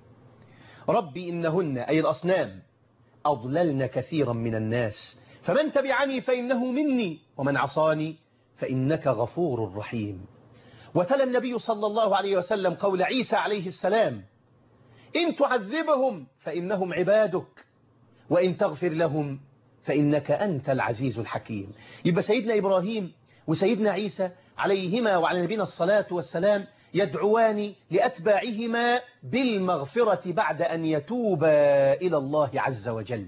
B: ربي إنهن أي الأصنام أضللن كثيرا من الناس فمن تبعني فإنه مني ومن عصاني فإنك غفور رحيم وتلا النبي صلى الله عليه وسلم قول عيسى عليه السلام إن تعذبهم فإنهم عبادك وإن تغفر لهم فإنك أنت العزيز الحكيم يبقى سيدنا إبراهيم وسيدنا عيسى عليهما وعلى نبينا الصلاة والسلام يدعوان لأتباعهما بالمغفرة بعد أن يتوبا إلى الله عز وجل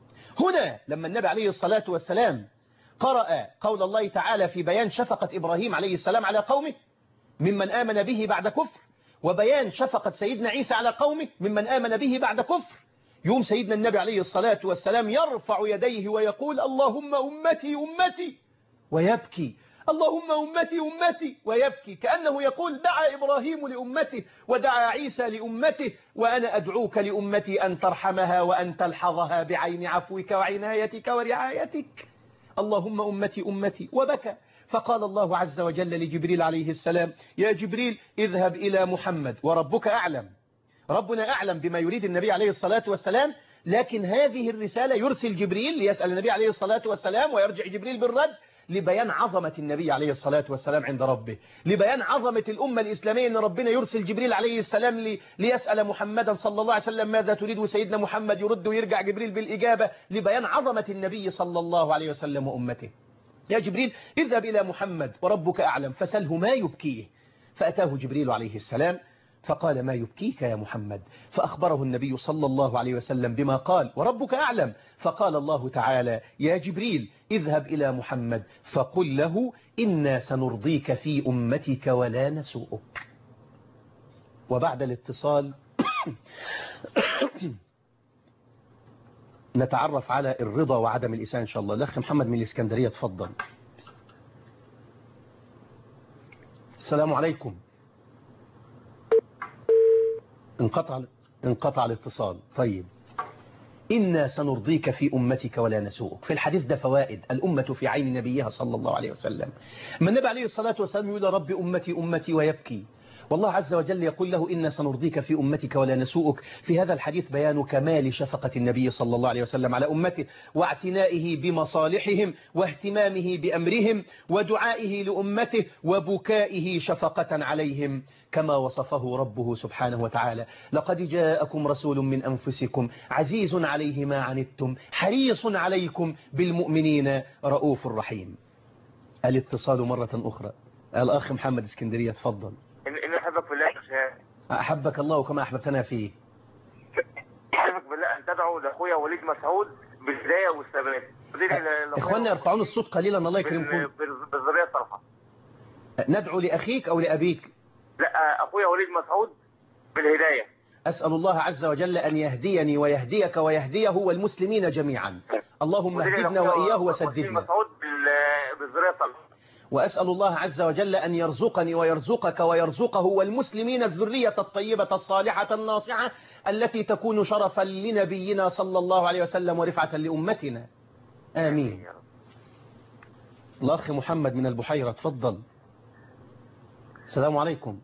B: هنا لما النبي عليه الصلاة والسلام قرأ قول الله تعالى في بيان شفقة إبراهيم عليه السلام على قومه ممن آمن به بعد كفر وبيان شفقة سيدنا عيسى على قومه ممن آمن به بعد كفر يوم سيدنا النبي عليه الصلاة والسلام يرفع يديه ويقول اللهم أمتي أمتي ويبكي اللهم أمتي أمتي ويبكي كأنه يقول دعا إبراهيم لأمته ودعا عيسى لأمته وأنا أدعوك لأمتي أن ترحمها وأن تلحظها بعين عفوك وعنايتك ورعايتك اللهم أمتي أمتي وبكى فقال الله عز وجل لجبريل عليه السلام يا جبريل اذهب إلى محمد وربك أعلم ربنا أعلم بما يريد النبي عليه الصلاة والسلام لكن هذه الرسالة يرسل جبريل ليسأل النبي عليه الصلاة والسلام ويرجع جبريل بالرد لبيان عظمة النبي عليه الصلاة والسلام عند ربه لبيان عظمة الأمة الإسلامية أن ربنا يرسل جبريل عليه السلام لي ليسأل محمدا صلى الله عليه وسلم ماذا تريد وسيدنا محمد يرد ويرجع جبريل بالإجابة لبيان عظمة النبي صلى الله عليه وسلم وأمته يا جبريل اذهب إلى محمد وربك أعلم فسله ما يبكيه فأتاه جبريل عليه السلام فقال ما يبكيك يا محمد فأخبره النبي صلى الله عليه وسلم بما قال وربك أعلم فقال الله تعالى يا جبريل اذهب إلى محمد فقل له إنا سنرضيك في أمتك ولا نسوءك وبعد الاتصال نتعرف على الرضا وعدم الإساءة إن شاء الله الأخ محمد من الإسكندرية تفضل السلام عليكم انقطع انقطع الاتصال طيب إنا سنرضيك في أمتك ولا نسوءك في الحديث ده فوائد الأمة في عين نبيها صلى الله عليه وسلم ما النبي عليه الصلاة والسلام يقول ربي أمتي أمتي ويبكي والله عز وجل يقول له إنا سنرضيك في أمتك ولا نسوءك في هذا الحديث بيان كمال شفقة النبي صلى الله عليه وسلم على أمته واعتنائه بمصالحهم واهتمامه بأمرهم ودعائه لأمته وبكائه شفقة عليهم كما وصفه ربه سبحانه وتعالى لقد جاءكم رسول من أنفسكم عزيز عليه ما عنتم حريص عليكم بالمؤمنين رؤوف رحيم الاتصال مرة أخرى الأخ محمد اسكندرية تفضل
C: إني أحبك بالله يا شيخ
B: أحبك الله كما أحببتنا فيه
C: أحبك بالله أن تدعو لأخويا وليد مسعود بالهداية والثبات
B: إخواننا يرفعون الصوت قليلا الله يكرمكم
C: بالذرية الصالحة
B: ندعو لأخيك أو لأبيك
C: لا أخويا وليد مسعود بالهداية
B: أسأل الله عز وجل أن يهديني ويهديك ويهديه والمسلمين جميعا اللهم اهدنا وإياه وسددنا
C: مسعود بال- بالذرية الصالحة
B: وأسأل الله عز وجل أن يرزقني ويرزقك ويرزقه والمسلمين الذرية الطيبة الصالحة الناصعة التي تكون شرفا لنبينا صلى الله عليه وسلم ورفعة لأمتنا آمين
C: يا رب.
B: الأخ محمد من البحيرة تفضل السلام عليكم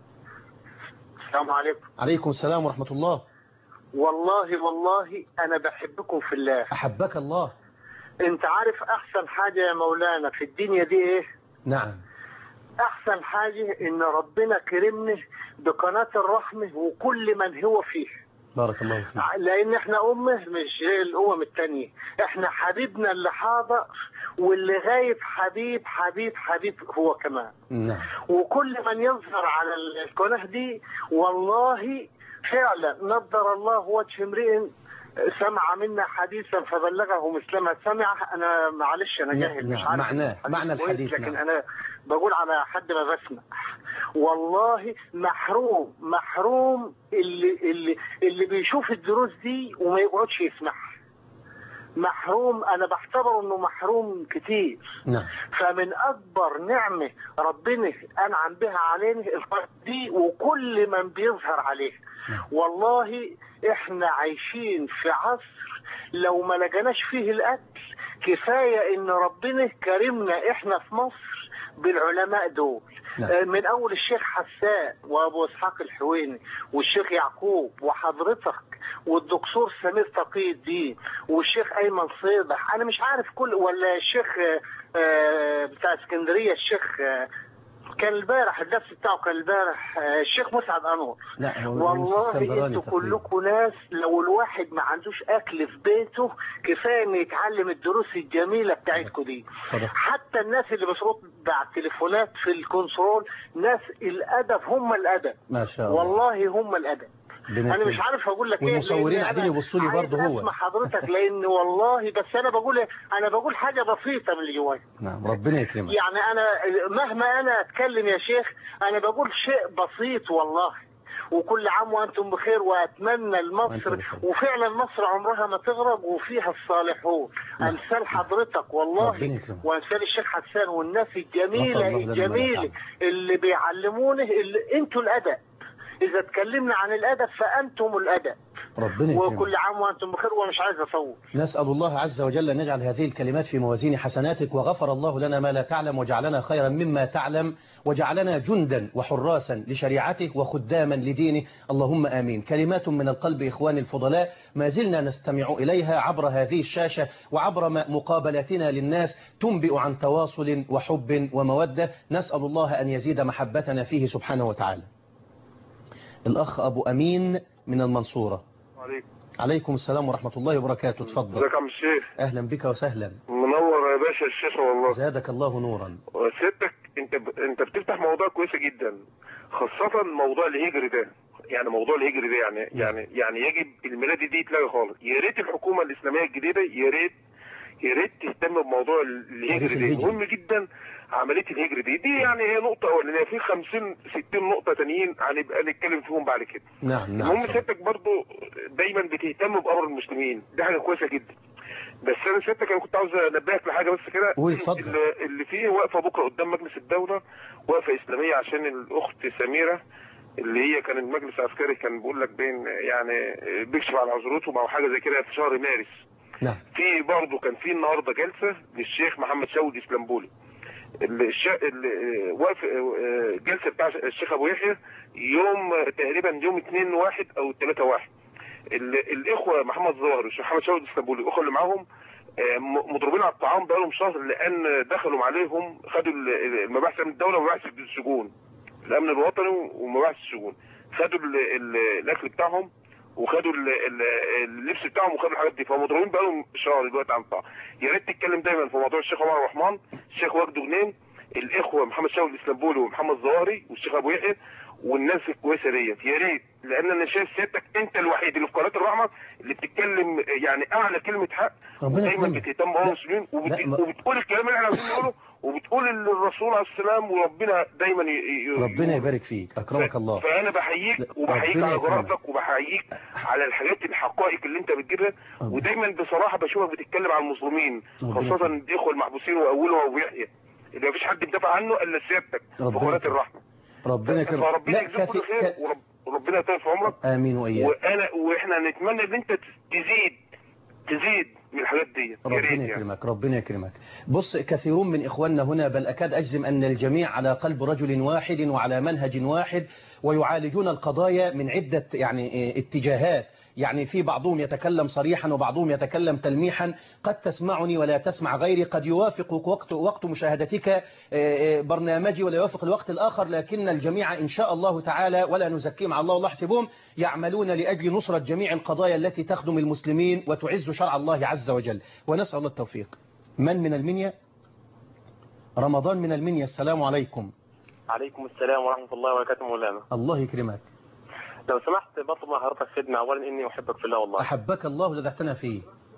D: السلام عليكم
B: عليكم السلام ورحمة الله
D: والله والله انا بحبكم في الله
B: أحبك الله
D: انت عارف احسن حاجة يا مولانا في الدنيا دي ايه
B: نعم
D: احسن حاجة ان ربنا كرمني بقناة الرحمة وكل من هو فيه
B: بارك الله فيك
D: لان احنا امه مش زي الامم التانية احنا حبيبنا اللي حاضر واللي غايب حبيب حبيب حبيب هو كمان
B: نعم
D: وكل من يظهر على القناة دي والله فعلا نظر الله وجه امرئ سمع منا حديثا فبلغه مثلما سمع انا معلش انا
B: نعم،
D: جاهل مش
B: نعم،
D: عارف
B: معناه،
D: الحديث
B: معنى
D: كويس،
B: الحديث،
D: لكن
B: نعم.
D: انا بقول على حد ما بسمع والله محروم محروم اللي اللي اللي بيشوف الدروس دي وما يقعدش يسمعها محروم انا بعتبره انه محروم كتير
B: نعم
D: فمن اكبر نعمه ربنا انعم بها علينا القناه دي وكل من بيظهر عليها والله احنا عايشين في عصر لو ما لقناش فيه الاكل كفايه ان ربنا كرمنا احنا في مصر بالعلماء دول
B: نعم.
D: آه، من اول الشيخ حسان وابو اسحاق الحويني والشيخ يعقوب وحضرتك والدكتور سمير تقي الدين والشيخ ايمن صيبح انا مش عارف كل ولا الشيخ آه، آه، بتاع اسكندريه الشيخ آه، كان البارح الدرس بتاعه كان البارح آه، الشيخ مسعد انور
B: لا هو
D: والله
B: اسكندراني
D: انتوا
B: تقريبا.
D: كلكم ناس لو الواحد ما عندوش اكل في بيته كفايه انه يتعلم الدروس الجميله بتاعتكم دي
B: صدق.
D: حتى الناس اللي بترد على التليفونات في الكنترول ناس الادب هم الادب
B: ما شاء الله
D: والله هم الادب
B: بما
D: انا مش
B: فيه.
D: عارف اقول لك ايه
B: والمصورين
D: لأن
B: قاعدين
D: أنا
B: يبصوا لي
D: عايز
B: برضه هو.
D: اسمع حضرتك لان والله بس انا بقول انا بقول حاجه بسيطه من اللي جوايا
B: نعم ربنا يكرمك
D: يعني انا مهما انا اتكلم يا شيخ انا بقول شيء بسيط والله وكل عام وانتم بخير واتمنى
B: وأنت
D: لمصر
B: بخير.
D: وفعلا مصر عمرها ما تغرق وفيها الصالحون
B: نعم.
D: امثال حضرتك
B: ربنا
D: والله
B: يكرمك.
D: وامثال الشيخ حسان والناس
B: غفر
D: الجميله
B: الله لنا ما
D: الجميله
B: نفعل.
D: اللي بيعلمونه اللي انتوا الادب اذا اتكلمنا عن الادب فانتم الادب
B: ربنا يكرمك
D: وكل عام وانتم بخير ومش عايز اطول
B: نسأل الله عز وجل أن يجعل هذه الكلمات في موازين حسناتك وغفر الله لنا ما لا تعلم وجعلنا خيرا مما تعلم وجعلنا جندا وحراسا لشريعته وخداما لدينه اللهم آمين كلمات من القلب إخواني الفضلاء ما زلنا نستمع إليها عبر هذه الشاشة وعبر م- مقابلاتنا للناس تنبئ عن تواصل وحب ومودة نسأل الله أن يزيد محبتنا فيه سبحانه وتعالى الأخ أبو أمين من المنصورة
E: عليكم
B: عليكم السلام ورحمة الله وبركاته تفضل
E: ازيك يا عم الشيخ
B: أهلا بك وسهلا
E: منور يا باشا الشيخ والله
B: زادك الله نورا
E: سيادتك انت ب... انت بتفتح موضوع كويسه جدا خاصه موضوع الهجري ده يعني موضوع الهجري ده يعني يعني يعني يجب الميلادي دي يتلغى خالص يا ريت الحكومه الاسلاميه الجديده يا ريت يا ريت تهتم بموضوع ال- الهجري ده
B: الهجري.
E: مهم جدا عمليه الهجري دي دي يعني هي نقطه اولانيه في 50 60 نقطه تانيين هنبقى نتكلم فيهم بعد كده
B: نعم نعم
E: المهم
B: صدق.
E: سيادتك برضو دايما بتهتم بامر المسلمين دي حاجه كويسه جدا بس انا سيادتك انا كنت عاوز انبهك لحاجه بس كده
B: قول اتفضل.
E: اللي- اللي فيه واقفه بكره قدام مجلس الدوله وقفه اسلاميه عشان الاخت سميره اللي هي كان المجلس العسكري كان بيقول لك بين يعني بيكشف على عذرتهم او حاجه زي كده في شهر مارس
B: نعم
E: في برضه كان في النهارده جلسه للشيخ محمد شاود اسلامبولي الش... ال- واقف الجلسه بتاع الشيخ ابو يحيى يوم تقريبا يوم 2 واحد او 3 واحد ال- الاخوه محمد ظاهر والشيخ محمد شاود اسلامبولي الاخوه اللي معاهم آه، م- مضروبين على الطعام بقالهم شهر لان دخلوا عليهم خدوا ال- المباحث من الدوله ومباحث السجون الامن الوطني ومباحث السجون خدوا ال- ال- الاكل بتاعهم وخدوا ال- ال- اللبس بتاعهم وخدوا الحاجات دي فمضروبين بقالهم شهر دلوقتي عن الطعام يا ريت تتكلم دايما في موضوع الشيخ عمر الرحمن الشيخ وجد جنين الاخوه محمد شاول الاسلامبولي ومحمد ظواهري والشيخ ابو يحيى والناس الكويسه ديت يا ريت لان انا شايف سيادتك انت الوحيد اللي في قناه الرحمه اللي بتتكلم يعني اعلى كلمه حق
B: ربنا
E: ودايما
B: يكرمك.
E: بتهتم
B: لا.
E: بالمسلمين وبت...
B: لا، ما-
E: وبتقول الكلام اللي احنا عايزين نقوله وبتقول اللي الرسول عليه السلام وربنا دايما ي... ي...
B: ربنا يبارك فيك أكرمك الله
E: فانا بحييك
B: لا،
E: وبحييك
B: ربنا
E: على
B: يكرمك.
E: جرأتك وبحييك على الحاجات الحقائق اللي انت بتجيبها
B: ربنا.
E: ودايما بصراحه بشوفك بتتكلم عن المظلومين
B: ربنا
E: خاصه
B: يكرمك.
E: الاخوه المحبوسين واولهم ابو يحيى اللي مفيش حد بيدافع عنه الا سيادتك في
B: ربنا
E: قناه
B: يكرمك.
E: الرحمه
B: ربنا يكرمك
E: فربنا
B: لا
E: يجزيك كل
B: كثي...
E: خير
B: ك...
E: ورب- وربنا يطول في عمرك
B: آمين وإياك
E: وانا واحنا نتمنى ان انت تزيد تزيد من الحاجات دي يا ريت
B: ربنا
E: يعني
B: يكرمك ربنا يكرمك بص كثيرون من إخواننا هنا بل أكاد أجزم أن الجميع على قلب رجل واحد وعلى منهج واحد ويعالجون القضايا من عدة يعني إيه، اتجاهات يعني في بعضهم يتكلم صريحا وبعضهم يتكلم تلميحا قد تسمعني ولا تسمع غيري قد يوافق وقت, وقت مشاهدتك آه، آه، برنامجي ولا يوافق الوقت الآخر لكن الجميع إن شاء الله تعالى ولا نزكيهم على الله الله حسبهم يعملون لأجل نصرة جميع القضايا التي تخدم المسلمين وتعز شرع الله عز وجل ونسأل الله التوفيق من من المنيا رمضان من المنيا السلام عليكم
F: عليكم السلام ورحمة الله وبركاته مولانا
B: الله يكرمك
F: لو سمحت بطلب من حضرتك خدمة أولا إني أحبك في الله والله
B: أحبك الله لدعتنا فيه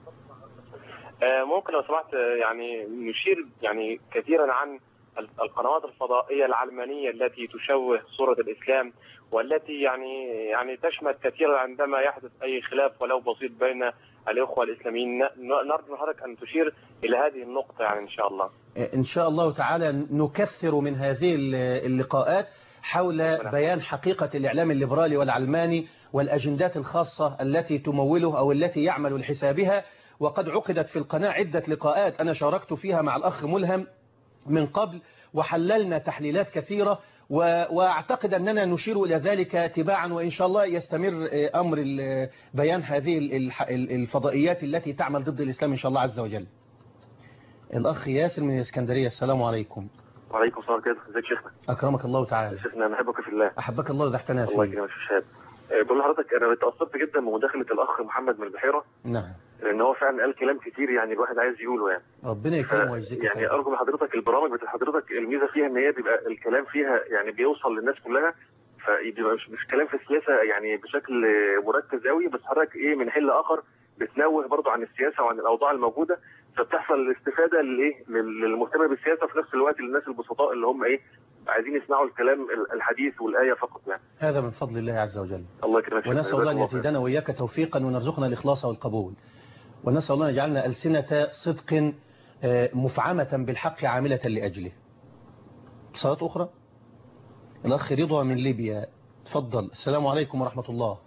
F: آه، ممكن لو سمحت آه، يعني نشير يعني كثيرا عن ال- القنوات الفضائية العلمانية التي تشوه صورة الإسلام والتي يعني يعني تشمت كثيرا عندما يحدث أي خلاف ولو بسيط بين الإخوة الإسلاميين ن- ن- نرجو من حضرتك أن تشير إلى هذه النقطة يعني إن شاء الله
B: إن شاء الله تعالى نكثر من هذه اللقاءات حول بيان حقيقة الإعلام الليبرالي والعلماني والأجندات الخاصة التي تموله أو التي يعمل لحسابها وقد عقدت في القناة عدة لقاءات أنا شاركت فيها مع الأخ ملهم من قبل وحللنا تحليلات كثيرة و- وأعتقد أننا نشير إلى ذلك تباعا وإن شاء الله يستمر آه، أمر ال- بيان هذه ال- الح- ال- الفضائيات التي تعمل ضد الإسلام إن شاء الله عز وجل الأخ ياسر من الإسكندرية السلام عليكم
F: وعليكم السلام كده ازيك شيخنا
B: أكرمك الله تعالى
F: شيخنا أنا أحبك في الله
B: أحبك الله وزحتنا
F: الله
B: فيه
F: يكرمك في الشهادة آه، بقول لحضرتك أنا اتأثرت جدا بمداخلة الأخ محمد من البحيرة
B: نعم
F: لأن هو فعلا قال كلام كتير يعني الواحد عايز يقوله يعني
B: ربنا يكرمه ويجزيك
F: يعني
B: خير
F: ارجو من حضرتك البرامج بتاعت حضرتك الميزه فيها ان هي بيبقى الكلام فيها يعني بيوصل للناس كلها فبيبقى مش, مش كلام في السياسه يعني بشكل مركز قوي بس حضرتك ايه من حل اخر بتنوه برضو عن السياسه وعن الاوضاع الموجوده فبتحصل الاستفاده للايه لل- للمهتم بالسياسه وفي نفس الوقت للناس البسطاء اللي هم ايه عايزين يسمعوا الكلام الحديث والايه فقط يعني
B: هذا من فضل الله عز وجل
F: الله يكرمك شيخنا.
B: ونسأل الله أن
F: جزاك خير.
B: يزيدنا وإياك توفيقا ونرزقنا الإخلاص والقبول ونسأل الله أن يجعلنا ألسنة صدق آه، مفعمة بالحق عاملة لأجله اتصالات أخرى الأخ رضا من ليبيا تفضل السلام عليكم ورحمة الله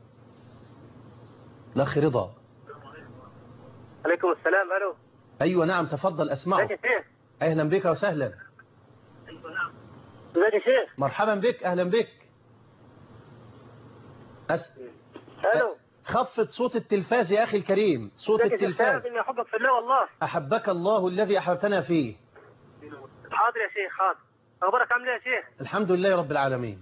B: الأخ رضا
G: عليكم السلام الو
B: أيوة نعم تفضل أسمعك
G: ازيك يا شيخ
B: أهلا بك وسهلا
G: ازيك يا شيخ
B: مرحبا بك أهلا بك أس...
G: الو
B: خفض صوت التلفاز يا أخي الكريم صوت
G: ازيك يا شيخ
B: التلفاز
G: تعرف اني احبك في الله والله
B: أحبك الله الذي أحببتنا فيه
G: حاضر يا شيخ حاضر اخبارك عامل ايه يا شيخ
B: الحمد لله رب العالمين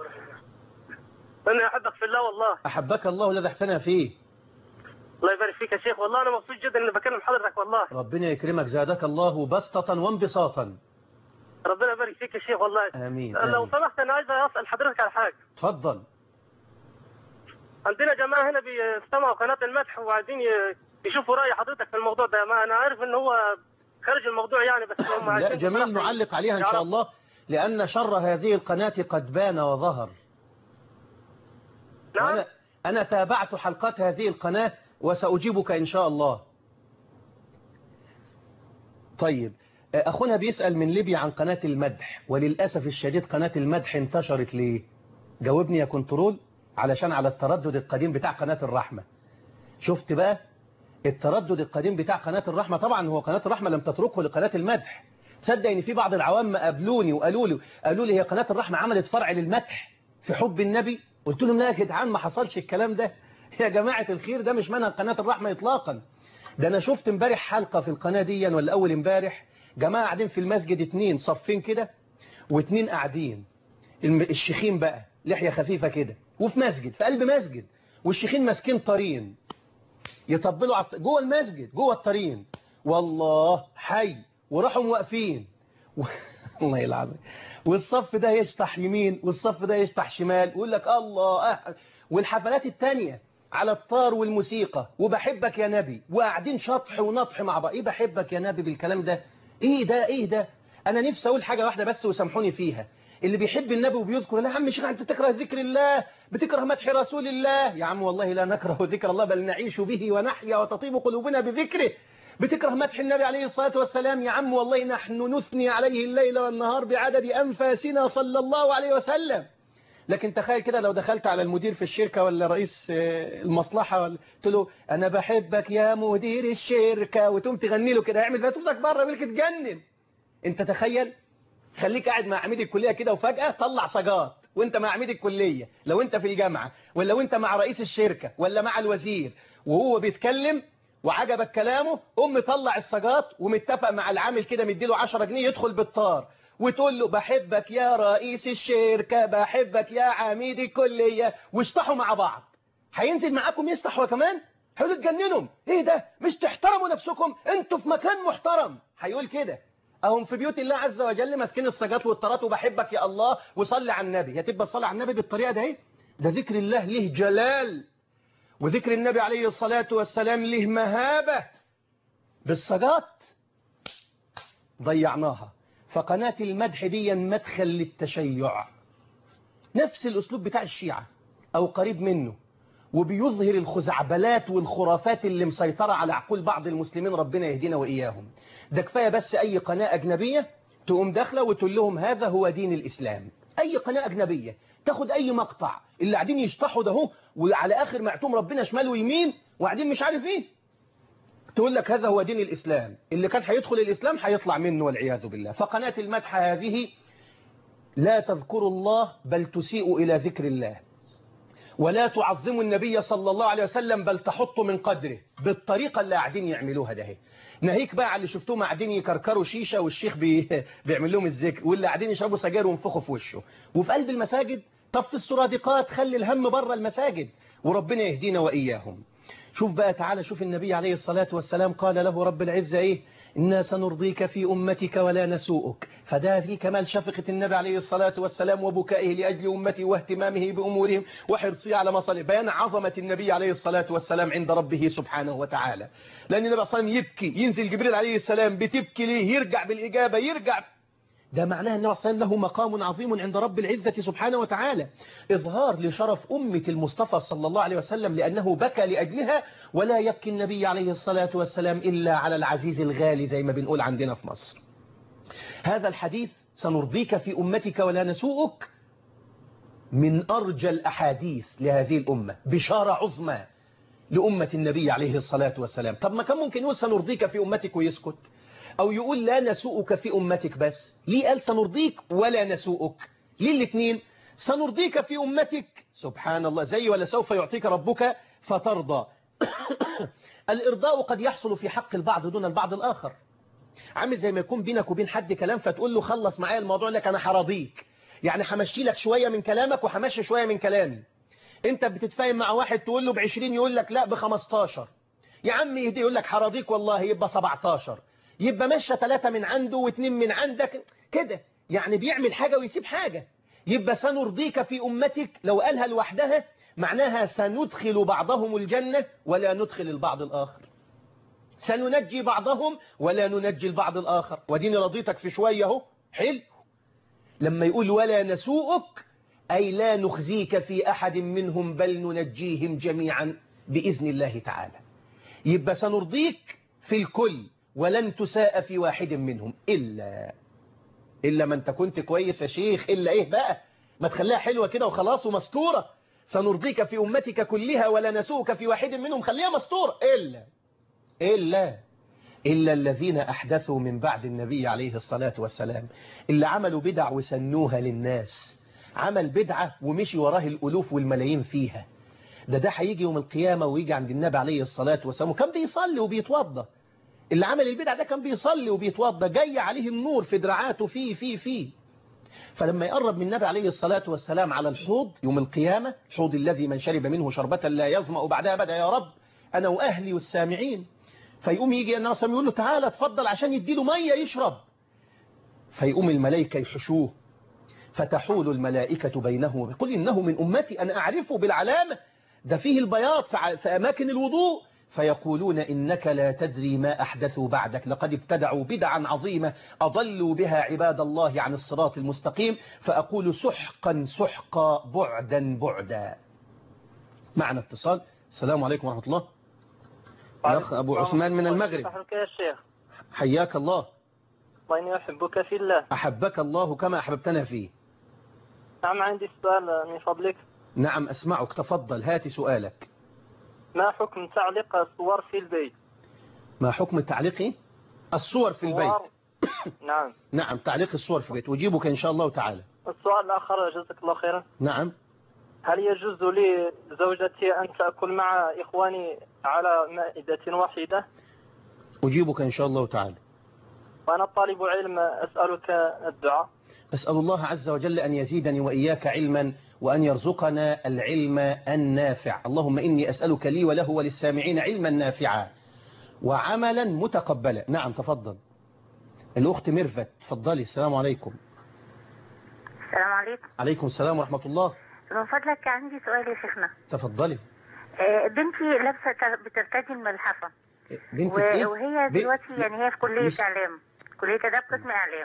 G: انا احبك في الله والله
B: أحبك الله الذي احتنى فيه
G: الله يبارك فيك يا شيخ والله انا مبسوط جدا اني بكلم حضرتك والله
B: ربنا يكرمك زادك الله بسطة وانبساطا
G: ربنا يبارك فيك يا شيخ والله
B: آمين,
G: لو
B: آمين.
G: سمحت انا عايز اسال حضرتك على حاجه
B: تفضل
G: عندنا جماعه هنا بيستمعوا قناه المدح وعايزين ي- يشوفوا راي حضرتك في الموضوع ده ما انا عارف ان هو خارج الموضوع يعني بس هم
B: لا
G: عايزين
B: جميل
G: بصراحة
B: نعلق عليها إن شاء
G: يعرفوا.
B: الله لأن شر هذه القناة قد بان وظهر
G: نعم
B: وأنا, أنا تابعت حلقات هذه القناة وسأجيبك إن شاء الله طيب أخونا بيسأل من ليبيا عن قناة المدح وللأسف الشديد قناة المدح انتشرت ليه جاوبني يا كنترول علشان على التردد القديم بتاع قناة الرحمة شفت بقى التردد القديم بتاع قناة الرحمة طبعا هو قناة الرحمة لم تتركه لقناة المدح تصدق ان في بعض العوام قابلوني وقالوا لي قالوا لي هي قناة الرحمة عملت فرع للمدح في حب النبي قلت لهم لا يا جدعان ما حصلش الكلام ده يا جماعة الخير ده مش منهج قناة الرحمة اطلاقا ده انا شفت امبارح حلقة في القناة دي ولا اول امبارح جماعة قاعدين في المسجد اتنين صفين كده واتنين قاعدين الشيخين بقى لحية خفيفة كده وفي مسجد في قلب مسجد والشيخين ماسكين طرين يطبلوا عط... جوه المسجد جوه الطرين والله حي وراحوا واقفين و... الله العظيم والصف ده يشطح يمين والصف ده يشطح شمال ويقول لك الله أه. والحفلات التانية على الطار والموسيقى وبحبك يا نبي وقاعدين شطح ونطح مع بعض ايه بحبك يا نبي بالكلام ده ايه ده ايه ده انا نفسي اقول حاجة واحدة بس وسامحوني فيها اللي بيحب النبي وبيذكر لا يا عم شيخ انت تكره ذكر الله بتكره مدح رسول الله يا عم والله لا نكره ذكر الله بل نعيش به ونحيا وتطيب قلوبنا بذكره بتكره مدح النبي عليه الصلاة والسلام يا عم والله نحن نثني عليه الليل والنهار بعدد أنفاسنا صلى الله عليه وسلم لكن تخيل كده لو دخلت على المدير في الشركة ولا رئيس المصلحة ولا قلت له أنا بحبك يا مدير الشركة وتقوم تغني له كده يعمل فيها تفضلك بره ملك تجنن انت تخيل خليك قاعد مع عميد الكلية كده وفجأة طلع سجات وانت مع عميد الكلية لو انت في الجامعة ولا وانت مع رئيس الشركة ولا مع الوزير وهو بيتكلم وعجبك كلامه قوم مطلع السجات ومتفق مع العامل كده مديله 10 جنيه يدخل بالطار وتقول له بحبك يا رئيس الشركة بحبك يا عميد الكلية واشطحوا مع بعض هينزل معاكم يسطح هو كمان هيقولوا تجننهم ايه ده مش تحترموا نفسكم انتوا في مكان محترم هيقول كده اهم في بيوت الله عز وجل ماسكين السجات والطرات وبحبك يا الله وصلي على النبي هتبقى تصلي على النبي بالطريقه ده ايه ده ذكر الله له جلال وذكر النبي عليه الصلاة والسلام له مهابة بالسجات ضيعناها فقناة المدح دي مدخل للتشيع نفس الأسلوب بتاع الشيعة أو قريب منه وبيظهر الخزعبلات والخرافات اللي مسيطرة على عقول بعض المسلمين ربنا يهدينا وإياهم ده كفاية بس أي قناة أجنبية تقوم داخلة وتقول لهم هذا هو دين الإسلام أي قناة أجنبية تاخد أي مقطع اللي قاعدين يشطحوا ده هو وعلى آخر معتوم ربنا شمال ويمين وقاعدين مش عارف إيه تقول لك هذا هو دين الإسلام اللي كان هيدخل الإسلام هيطلع منه والعياذ بالله فقناة المدح هذه لا تذكر الله بل تسيء إلى ذكر الله ولا تعظم النبي صلى الله عليه وسلم بل تحط من قدره بالطريقة اللي قاعدين يعملوها ده ناهيك بقى على اللي شفتوهم قاعدين يكركروا شيشة والشيخ بي... بيعمل لهم الذكر واللي قاعدين يشربوا سجاير وينفخوا في وشه وفي قلب المساجد طب في السرادقات خلي الهم بره المساجد وربنا يهدينا وإياهم شوف بقى تعالى شوف النبي عليه الصلاة والسلام قال له رب العزة إيه إنا سنرضيك في أمتك ولا نسوءك فده في كمال شفقة النبي عليه الصلاة والسلام وبكائه لأجل أمته واهتمامه بأمورهم وحرصه على مصالح بيان عظمة النبي عليه الصلاة والسلام عند ربه سبحانه وتعالى لأن النبي صلى الله عليه وسلم يبكي ينزل جبريل عليه السلام بتبكي ليه يرجع بالإجابة يرجع ده معناه أنه صلى له مقام عظيم عند رب العزة سبحانه وتعالى إظهار لشرف أمة المصطفى صلى الله عليه وسلم لأنه بكى لأجلها ولا يبكي النبي عليه الصلاة والسلام إلا على العزيز الغالي زي ما بنقول عندنا في مصر هذا الحديث سنرضيك في أمتك ولا نسوءك من أرجى الأحاديث لهذه الأمة بشارة عظمى لأمة النبي عليه الصلاة والسلام طب ما كان ممكن يقول سنرضيك في أمتك ويسكت أو يقول لا نسوءك في أمتك بس ليه قال سنرضيك ولا نسوءك ليه الاثنين سنرضيك في أمتك سبحان الله زي ولا سوف يعطيك ربك فترضى الإرضاء قد يحصل في حق البعض دون البعض الآخر عامل زي ما يكون بينك وبين حد كلام فتقول له خلص معايا الموضوع لك أنا هراضيك يعني همشي لك شوية من كلامك وهمشي شوية من كلامي انت بتتفاهم مع واحد تقول له ب 20 يقول لك لا ب 15 يا عم يهدي يقول لك هراضيك والله يبقى 17 يبقى مشى ثلاثة من عنده واثنين من عندك كده يعني بيعمل حاجة ويسيب حاجة يبقى سنرضيك في أمتك لو قالها لوحدها معناها سندخل بعضهم الجنة ولا ندخل البعض الآخر سننجي بعضهم ولا ننجي البعض الآخر وديني رضيتك في شوية اهو حلو لما يقول ولا نسوءك أي لا نخزيك في أحد منهم بل ننجيهم جميعا بإذن الله تعالى يبقى سنرضيك في الكل ولن تساء في واحد منهم إلا إلا ما أنت كنت كويس يا شيخ إلا إيه بقى ما تخليها حلوة كده وخلاص ومستورة سنرضيك في أمتك كلها ولا نسوك في واحد منهم خليها مستورة إلا إلا إلا الذين أحدثوا من بعد النبي عليه الصلاة والسلام اللي عملوا بدع وسنوها للناس عمل بدعة ومشي وراه الألوف والملايين فيها ده ده هيجي يوم القيامة ويجي عند النبي عليه الصلاة والسلام وكان بيصلي وبيتوضى اللي عمل البدع ده كان بيصلي وبيتوضى جاي عليه النور في دراعاته فيه فيه فيه فلما يقرب من النبي عليه الصلاة والسلام على الحوض يوم القيامة الحوض الذي من شرب منه شربة لا يظمأ بعدها بدا يا رب أنا وأهلي والسامعين فيقوم يجي النبي صلى يقول له تعالى اتفضل عشان يديله مية يشرب فيقوم الملائكة يحشوه فتحول الملائكة بينه ويقول إنه من أمتي أنا أعرفه بالعلامة ده فيه البياض في أماكن الوضوء فيقولون إنك لا تدري ما أحدثوا بعدك لقد ابتدعوا بدعا عظيمة أضلوا بها عباد الله عن الصراط المستقيم فأقول سحقا سحقا بعدا بعدا معنا اتصال السلام عليكم ورحمة الله الأخ أبو عثمان من المغرب
G: أحبك يا شيخ
B: حياك الله
G: وإني أحبك في الله
B: أحبك الله كما أحببتنا فيه
G: نعم عندي سؤال من فضلك
B: نعم أسمعك تفضل هات سؤالك
G: ما حكم تعليق الصور في البيت
B: ما حكم تعليق الصور في البيت
G: صور- نعم
B: نعم تعليق الصور في البيت أجيبك إن شاء الله تعالى
G: السؤال الآخر جزاك الله خيرا
B: نعم
G: هل يجوز لي زوجتي أن تأكل مع إخواني على مائدة واحدة
B: أجيبك إن شاء الله تعالى
G: وأنا طالب علم أسألك الدعاء
B: أسأل الله عز وجل أن يزيدني وإياك علما وأن يرزقنا العلم النافع اللهم إني أسألك لي وله وللسامعين علما نافعا وعملا متقبلا نعم تفضل الأخت ميرفت تفضلي السلام عليكم
H: السلام عليكم
B: عليكم السلام ورحمة الله
H: من فضلك عندي سؤال يا شيخنا
B: تفضلي
H: آه، بنتي لابسه ت- بترتدي الملحفه
B: بنتك
H: و-
B: إيه؟
H: وهي
B: ب-
H: دلوقتي يعني هي في كليه
B: مش-
H: اعلام كليه اداب قسم اعلام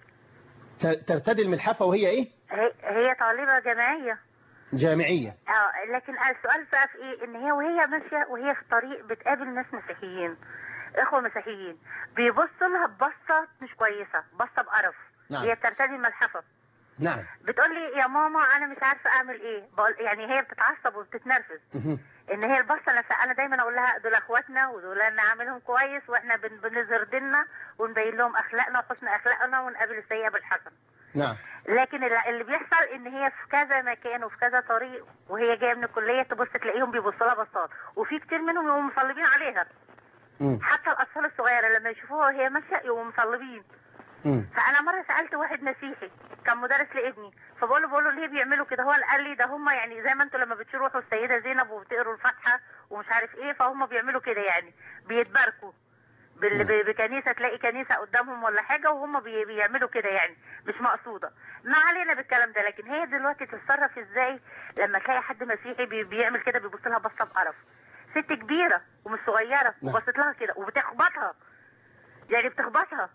B: ت- ترتدي الملحفة وهي إيه
H: هي هي طالبه جامعيه
B: جامعية
H: اه لكن السؤال بقى في ايه ان هي وهي ماشيه وهي في الطريق بتقابل ناس مسيحيين اخوه مسيحيين بيبصوا لها ببصه مش كويسه بصه بقرف
B: نعم.
H: هي بترتدي الملحفه
B: نعم
H: بتقول لي يا ماما انا مش عارفه اعمل ايه بقول يعني هي بتتعصب وبتتنرفز
B: مهم.
H: ان هي البصه نفسها انا دايما اقول لها دول اخواتنا ودول نعاملهم كويس واحنا بن- بنظهر ديننا ونبين لهم اخلاقنا وحسن اخلاقنا ونقابل السيئه بالحسن
B: نعم
H: لكن اللي اللي بيحصل ان هي في كذا مكان وفي كذا طريق وهي جايه من الكليه تبص تلاقيهم بيبصوا لها بصات وفي كتير منهم يبقوا مصلبين عليها
B: مم.
H: حتى الاطفال الصغيره لما يشوفوها وهي ماشيه يبقوا مصلبين
B: مم.
H: فانا مره سالت واحد مسيحي كان مدرس لابني فبقول له بقول له ليه بيعملوا كده هو قال لي ده هم يعني زي ما انتوا لما بتروحوا السيده زينب وبتقروا الفاتحه ومش عارف ايه فهم بيعملوا كده يعني بيتباركوا بال- ب- بكنيسه تلاقي كنيسه قدامهم ولا حاجه وهم بي- بيعملوا كده يعني مش مقصوده ما علينا بالكلام ده لكن هي دلوقتي تتصرف ازاي لما تلاقي حد مسيحي بي- بيعمل كده بيبص لها بصه بقرف ست كبيره ومش صغيره
B: نعم.
H: وبصت لها كده وبتخبطها يعني بتخبطها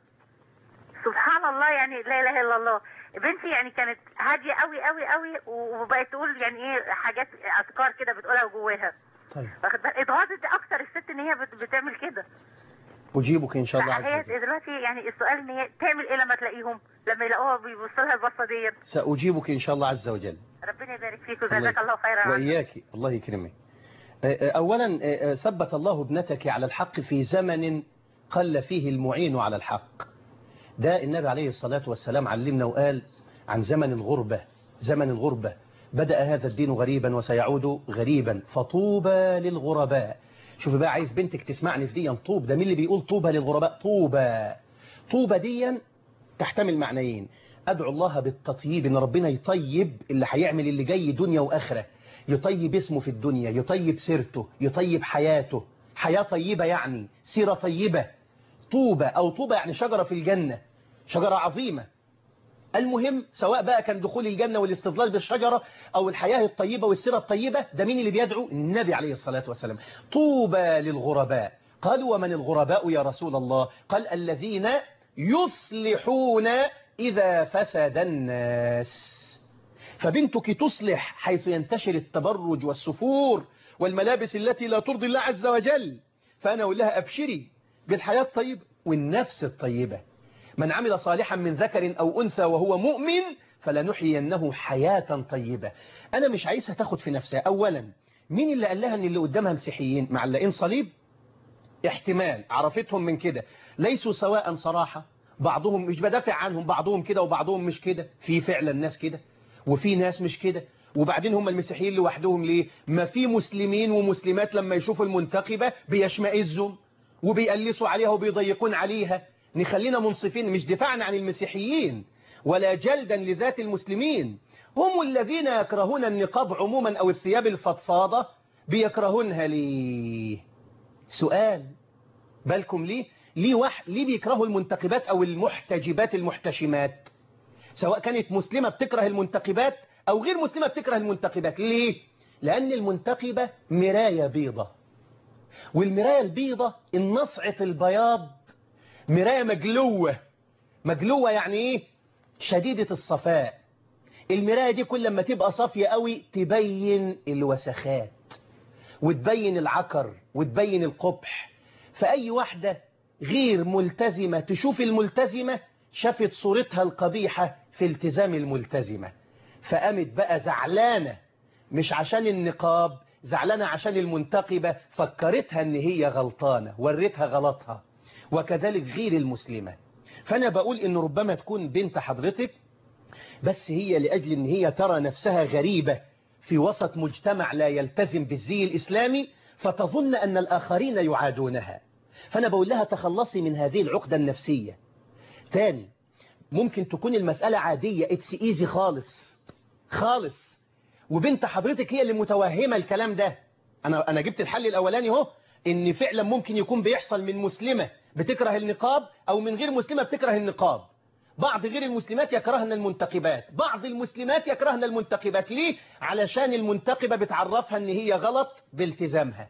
H: سبحان الله يعني لا اله الا الله بنتي يعني كانت هاديه قوي قوي قوي وبقت تقول يعني ايه حاجات اذكار كده بتقولها جواها
B: طيب
H: واخد بالك اتغاظت اكتر الست ان هي بت- بتعمل كده
B: أجيبك إن شاء الله عز
H: هي
B: وجل
H: دلوقتي يعني السؤال ان هي تعمل ايه لما تلاقيهم لما يلاقوها بيبصوا لها البصه ديت
B: سأجيبك إن شاء الله عز وجل
H: ربنا يبارك فيك وجزاك الله خيرا
B: وإياك الله يكرمك آه، آه، أولا آه، آه، ثبت الله ابنتك على الحق في زمن قل فيه المعين على الحق ده النبي عليه الصلاة والسلام علمنا وقال عن زمن الغربة زمن الغربة بدأ هذا الدين غريبا وسيعود غريبا فطوبى للغرباء شوف بقى عايز بنتك تسمعني في دي طوب ده مين اللي بيقول طوبى للغرباء طوبى طوبى ديا تحتمل معنيين أدعو الله بالتطييب إن ربنا يطيب اللي هيعمل اللي جاي دنيا وآخرة يطيب اسمه في الدنيا يطيب سيرته يطيب حياته حياة طيبة يعني سيرة طيبة طوبة أو طوبة يعني شجرة في الجنة شجرة عظيمة المهم سواء بقى كان دخول الجنة والاستظلال بالشجرة أو الحياة الطيبة والسيرة الطيبة ده مين اللي بيدعو النبي عليه الصلاة والسلام طوبى للغرباء قالوا ومن الغرباء يا رسول الله قال الذين يصلحون إذا فسد الناس فبنتك تصلح حيث ينتشر التبرج والسفور والملابس التي لا ترضي الله عز وجل فأنا أقول لها أبشري بالحياة الطيبة والنفس الطيبة من عمل صالحا من ذكر أو أنثى وهو مؤمن فلنحيينه حياة طيبة أنا مش عايزها تاخد في نفسها أولا مين اللي قال لها أن اللي قدامها مسيحيين معلقين صليب احتمال عرفتهم من كده ليسوا سواء صراحة بعضهم مش بدافع عنهم بعضهم كده وبعضهم مش كده في فعلا ناس كده وفي ناس مش كده وبعدين هم المسيحيين لوحدهم ليه ما في مسلمين ومسلمات لما يشوفوا المنتقبة بيشمئزوا وبيقلسوا عليها وبيضيقون عليها نخلينا منصفين مش دفاعا عن المسيحيين ولا جلدا لذات المسلمين هم الذين يكرهون النقاب عموما أو الثياب الفضفاضة بيكرهونها ليه سؤال بالكم ليه ليه, وح... ليه بيكرهوا المنتقبات أو المحتجبات المحتشمات سواء كانت مسلمة بتكره المنتقبات أو غير مسلمة بتكره المنتقبات ليه لأن المنتقبة مراية بيضة والمراية البيضة النصعة البياض مراية مجلوة مجلوة يعني ايه شديدة الصفاء المراية دي كل لما تبقى صافية قوي تبين الوسخات وتبين العكر وتبين القبح فأي واحدة غير ملتزمة تشوف الملتزمة شافت صورتها القبيحة في التزام الملتزمة فقامت بقى زعلانة مش عشان النقاب زعلانة عشان المنتقبة فكرتها ان هي غلطانة وريتها غلطها وكذلك غير المسلمة فأنا بقول إن ربما تكون بنت حضرتك بس هي لأجل إن هي ترى نفسها غريبة في وسط مجتمع لا يلتزم بالزي الإسلامي فتظن أن الآخرين يعادونها فأنا بقول لها تخلصي من هذه العقدة النفسية تاني ممكن تكون المسألة عادية اتس ايزي خالص خالص وبنت حضرتك هي اللي متوهمة الكلام ده أنا, أنا جبت الحل الأولاني اهو إن فعلا ممكن يكون بيحصل من مسلمة بتكره النقاب أو من غير مسلمة بتكره النقاب بعض غير المسلمات يكرهن المنتقبات بعض المسلمات يكرهن المنتقبات ليه؟ علشان المنتقبة بتعرفها ان هي غلط بالتزامها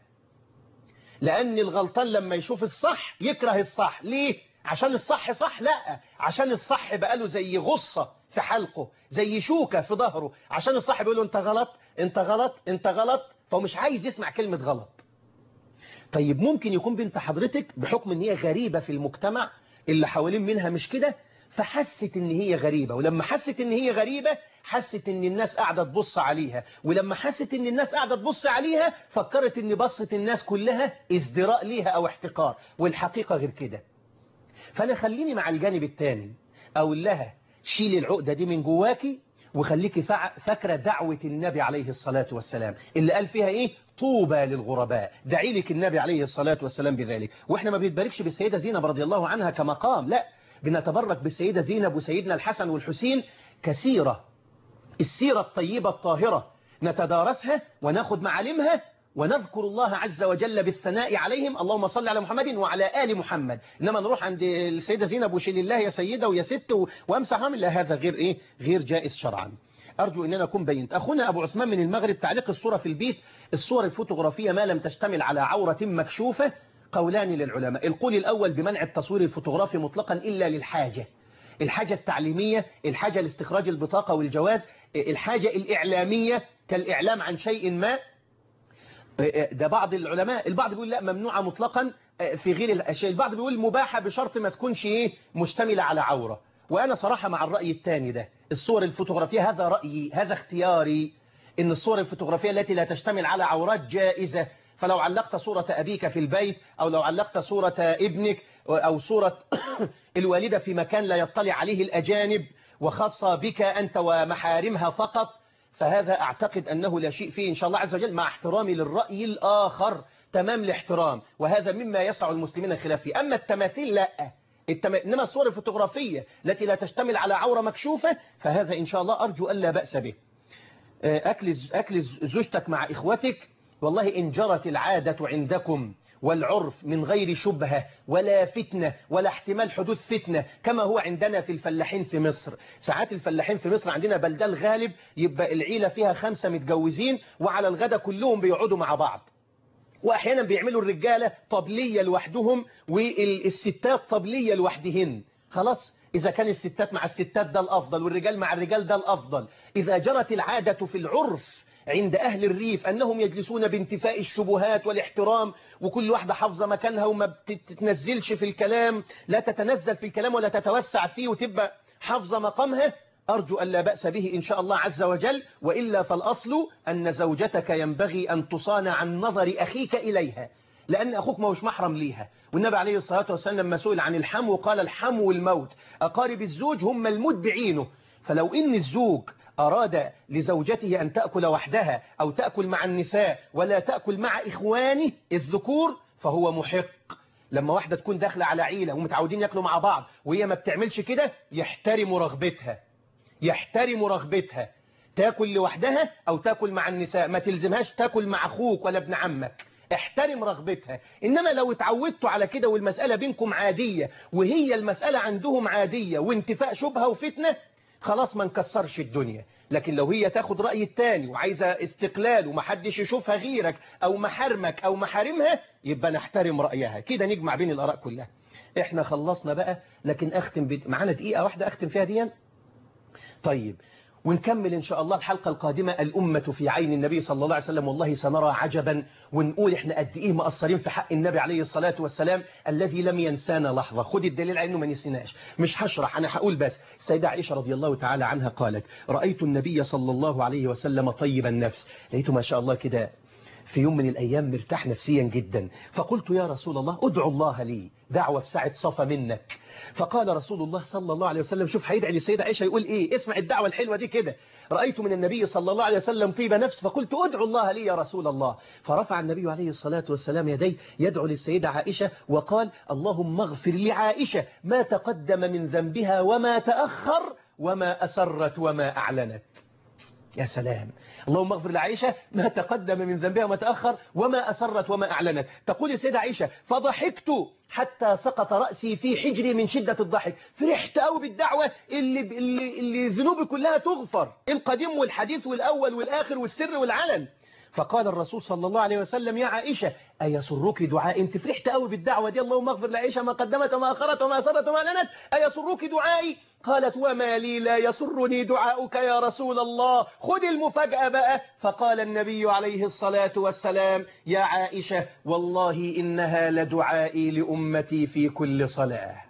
B: لأن الغلطان لما يشوف الصح يكره الصح ليه؟ عشان الصح صح لا عشان الصح بقاله زي غصة في حلقه زي شوكة في ظهره عشان الصح بيقول له انت غلط انت غلط انت غلط فهو مش عايز يسمع كلمة غلط طيب ممكن يكون بنت حضرتك بحكم ان هي غريبة في المجتمع اللي حوالين منها مش كده فحست ان هي غريبة ولما حست ان هي غريبة حست ان الناس قاعدة تبص عليها ولما حست ان الناس قاعدة تبص عليها فكرت ان بصة الناس كلها ازدراء ليها او احتقار والحقيقة غير كده فانا خليني مع الجانب الثاني اقول لها شيلي العقدة دي من جواكي وخليكي فاكرة دعوة النبي عليه الصلاة والسلام اللي قال فيها ايه طوبى للغرباء دعي لك النبي عليه الصلاة والسلام بذلك واحنا ما بنتباركش بالسيدة زينب رضي الله عنها كمقام لا بنتبرك بالسيدة زينب وسيدنا الحسن والحسين كسيرة السيرة الطيبة الطاهرة نتدارسها وناخد معالمها ونذكر الله عز وجل بالثناء عليهم اللهم صل على محمد وعلى آل محمد إنما نروح عند السيدة زينب وشيل الله يا سيدة ويا ست وامسح لا هذا غير إيه غير جائز شرعا أرجو أن أنا أكون بينت أخونا أبو عثمان من المغرب تعليق الصورة في البيت الصور الفوتوغرافية ما لم تشتمل على عورة مكشوفة قولان للعلماء القول الأول بمنع التصوير الفوتوغرافي مطلقا إلا للحاجة الحاجة التعليمية الحاجة لاستخراج البطاقة والجواز الحاجة الإعلامية كالإعلام عن شيء ما ده بعض العلماء البعض بيقول لا ممنوعة مطلقا في غير الأشياء البعض بيقول مباحة بشرط ما تكونش إيه مشتملة على عورة وأنا صراحة مع الرأي الثاني ده الصور الفوتوغرافية هذا رأيي هذا اختياري إن الصور الفوتوغرافية التي لا تشتمل على عورات جائزة فلو علقت صورة أبيك في البيت أو لو علقت صورة ابنك أو صورة الوالدة في مكان لا يطلع عليه الأجانب وخاصة بك أنت ومحارمها فقط فهذا أعتقد أنه لا شيء فيه إن شاء الله عز وجل مع احترامي للرأي الآخر تمام الاحترام وهذا مما يسع المسلمين الخلاف فيه أما التماثيل لا التم... إنما الصور الفوتوغرافية التي لا تشتمل على عورة مكشوفة فهذا إن شاء الله أرجو ألا بأس به أكل, أكل زوجتك مع إخوتك والله إن جرت العادة عندكم والعرف من غير شبهة ولا فتنة ولا احتمال حدوث فتنة كما هو عندنا في الفلاحين في مصر ساعات الفلاحين في مصر عندنا بلدة الغالب يبقى العيلة فيها خمسة متجوزين وعلى الغدا كلهم بيقعدوا مع بعض وأحيانا بيعملوا الرجالة طبلية لوحدهم والستات طبلية لوحدهن خلاص إذا كان الستات مع الستات ده الأفضل والرجال مع الرجال ده الأفضل إذا جرت العادة في العرف عند أهل الريف أنهم يجلسون بانتفاء الشبهات والاحترام وكل واحدة حافظة مكانها وما بتتنزلش في الكلام لا تتنزل في الكلام ولا تتوسع فيه وتبقى حافظة مقامها أرجو أن لا بأس به إن شاء الله عز وجل وإلا فالأصل أن زوجتك ينبغي أن تصان عن نظر أخيك إليها لأن أخوك ما هوش محرم ليها والنبي عليه الصلاة والسلام لما سئل عن الحمو قال الحمو والموت أقارب الزوج هم الموت بعينه فلو إن الزوج أراد لزوجته أن تأكل وحدها أو تأكل مع النساء ولا تأكل مع إخوانه الذكور فهو محق لما واحدة تكون داخلة على عيلة ومتعودين يأكلوا مع بعض وهي ما بتعملش كده يحترم رغبتها يحترم رغبتها تاكل لوحدها أو تاكل مع النساء ما تلزمهاش تاكل مع أخوك ولا ابن عمك احترم رغبتها إنما لو اتعودتوا على كده والمسألة بينكم عادية وهي المسألة عندهم عادية وانتفاء شبهة وفتنة خلاص ما نكسرش الدنيا لكن لو هي تاخد رأي التاني وعايزة استقلال ومحدش يشوفها غيرك أو محرمك أو محارمها يبقى نحترم رأيها كده نجمع بين الآراء كلها احنا خلصنا بقى لكن أختم بد... معانا دقيقة واحدة أختم فيها دي طيب ونكمل إن شاء الله الحلقة القادمة الأمة في عين النبي صلى الله عليه وسلم والله سنرى عجبا ونقول إحنا قد إيه مقصرين في حق النبي عليه الصلاة والسلام الذي لم ينسانا لحظة خد الدليل على إنه ما نسيناش مش هشرح أنا هقول بس السيدة عائشة رضي الله تعالى عنها قالت رأيت النبي صلى الله عليه وسلم طيب النفس لقيته ما شاء الله كده في يوم من الأيام مرتاح نفسيا جدا فقلت يا رسول الله ادعو الله لي دعوة في ساعة صفى منك فقال رسول الله صلى الله عليه وسلم شوف هيدعي للسيدة عائشة يقول ايه اسمع الدعوة الحلوة دي كده رأيت من النبي صلى الله عليه وسلم طيب نفس فقلت ادعو الله لي يا رسول الله فرفع النبي عليه الصلاة والسلام يديه يدعو للسيدة عائشة وقال اللهم اغفر لعائشة ما تقدم من ذنبها وما تأخر وما أسرت وما أعلنت يا سلام اللهم اغفر لعائشة ما تقدم من ذنبها وما تأخر وما أسرت وما أعلنت تقول السيدة عائشة فضحكت حتى سقط رأسي في حجري من شدة الضحك فرحت قوي بالدعوة اللي, اللي, اللي ذنوبي كلها تغفر القديم والحديث والأول والآخر والسر والعلن فقال الرسول صلى الله عليه وسلم يا عائشة أيسرك دعاء انت فرحت قوي بالدعوة دي اللهم اغفر لعائشة ما قدمت وما أخرت وما أسرت وما أعلنت أيسرك دعائي قالت وما لي لا يسرني دعاؤك يا رسول الله خذ المفاجأة بقى فقال النبي عليه الصلاة والسلام يا عائشة والله إنها لدعائي لأمتي في كل صلاة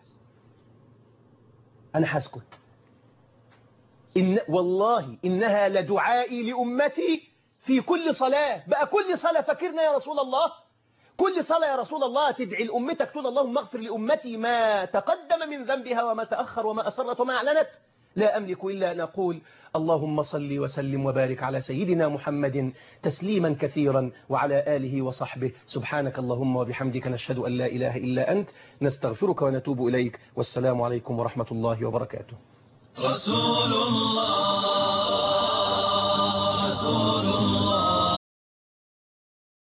B: أنا حسكت إن والله إنها لدعائي لأمتي في كل صلاة بقى كل صلاة فكرنا يا رسول الله كل صلاة يا رسول الله تدعي لأمتك تقول اللهم اغفر لأمتي ما تقدم من ذنبها وما تأخر وما أسرت وما أعلنت لا أملك إلا أن أقول اللهم صل وسلم وبارك على سيدنا محمد تسليما كثيرا وعلى آله وصحبه سبحانك اللهم وبحمدك نشهد أن لا إله إلا أنت نستغفرك ونتوب إليك والسلام عليكم ورحمة الله وبركاته
A: رسول الله رسول الله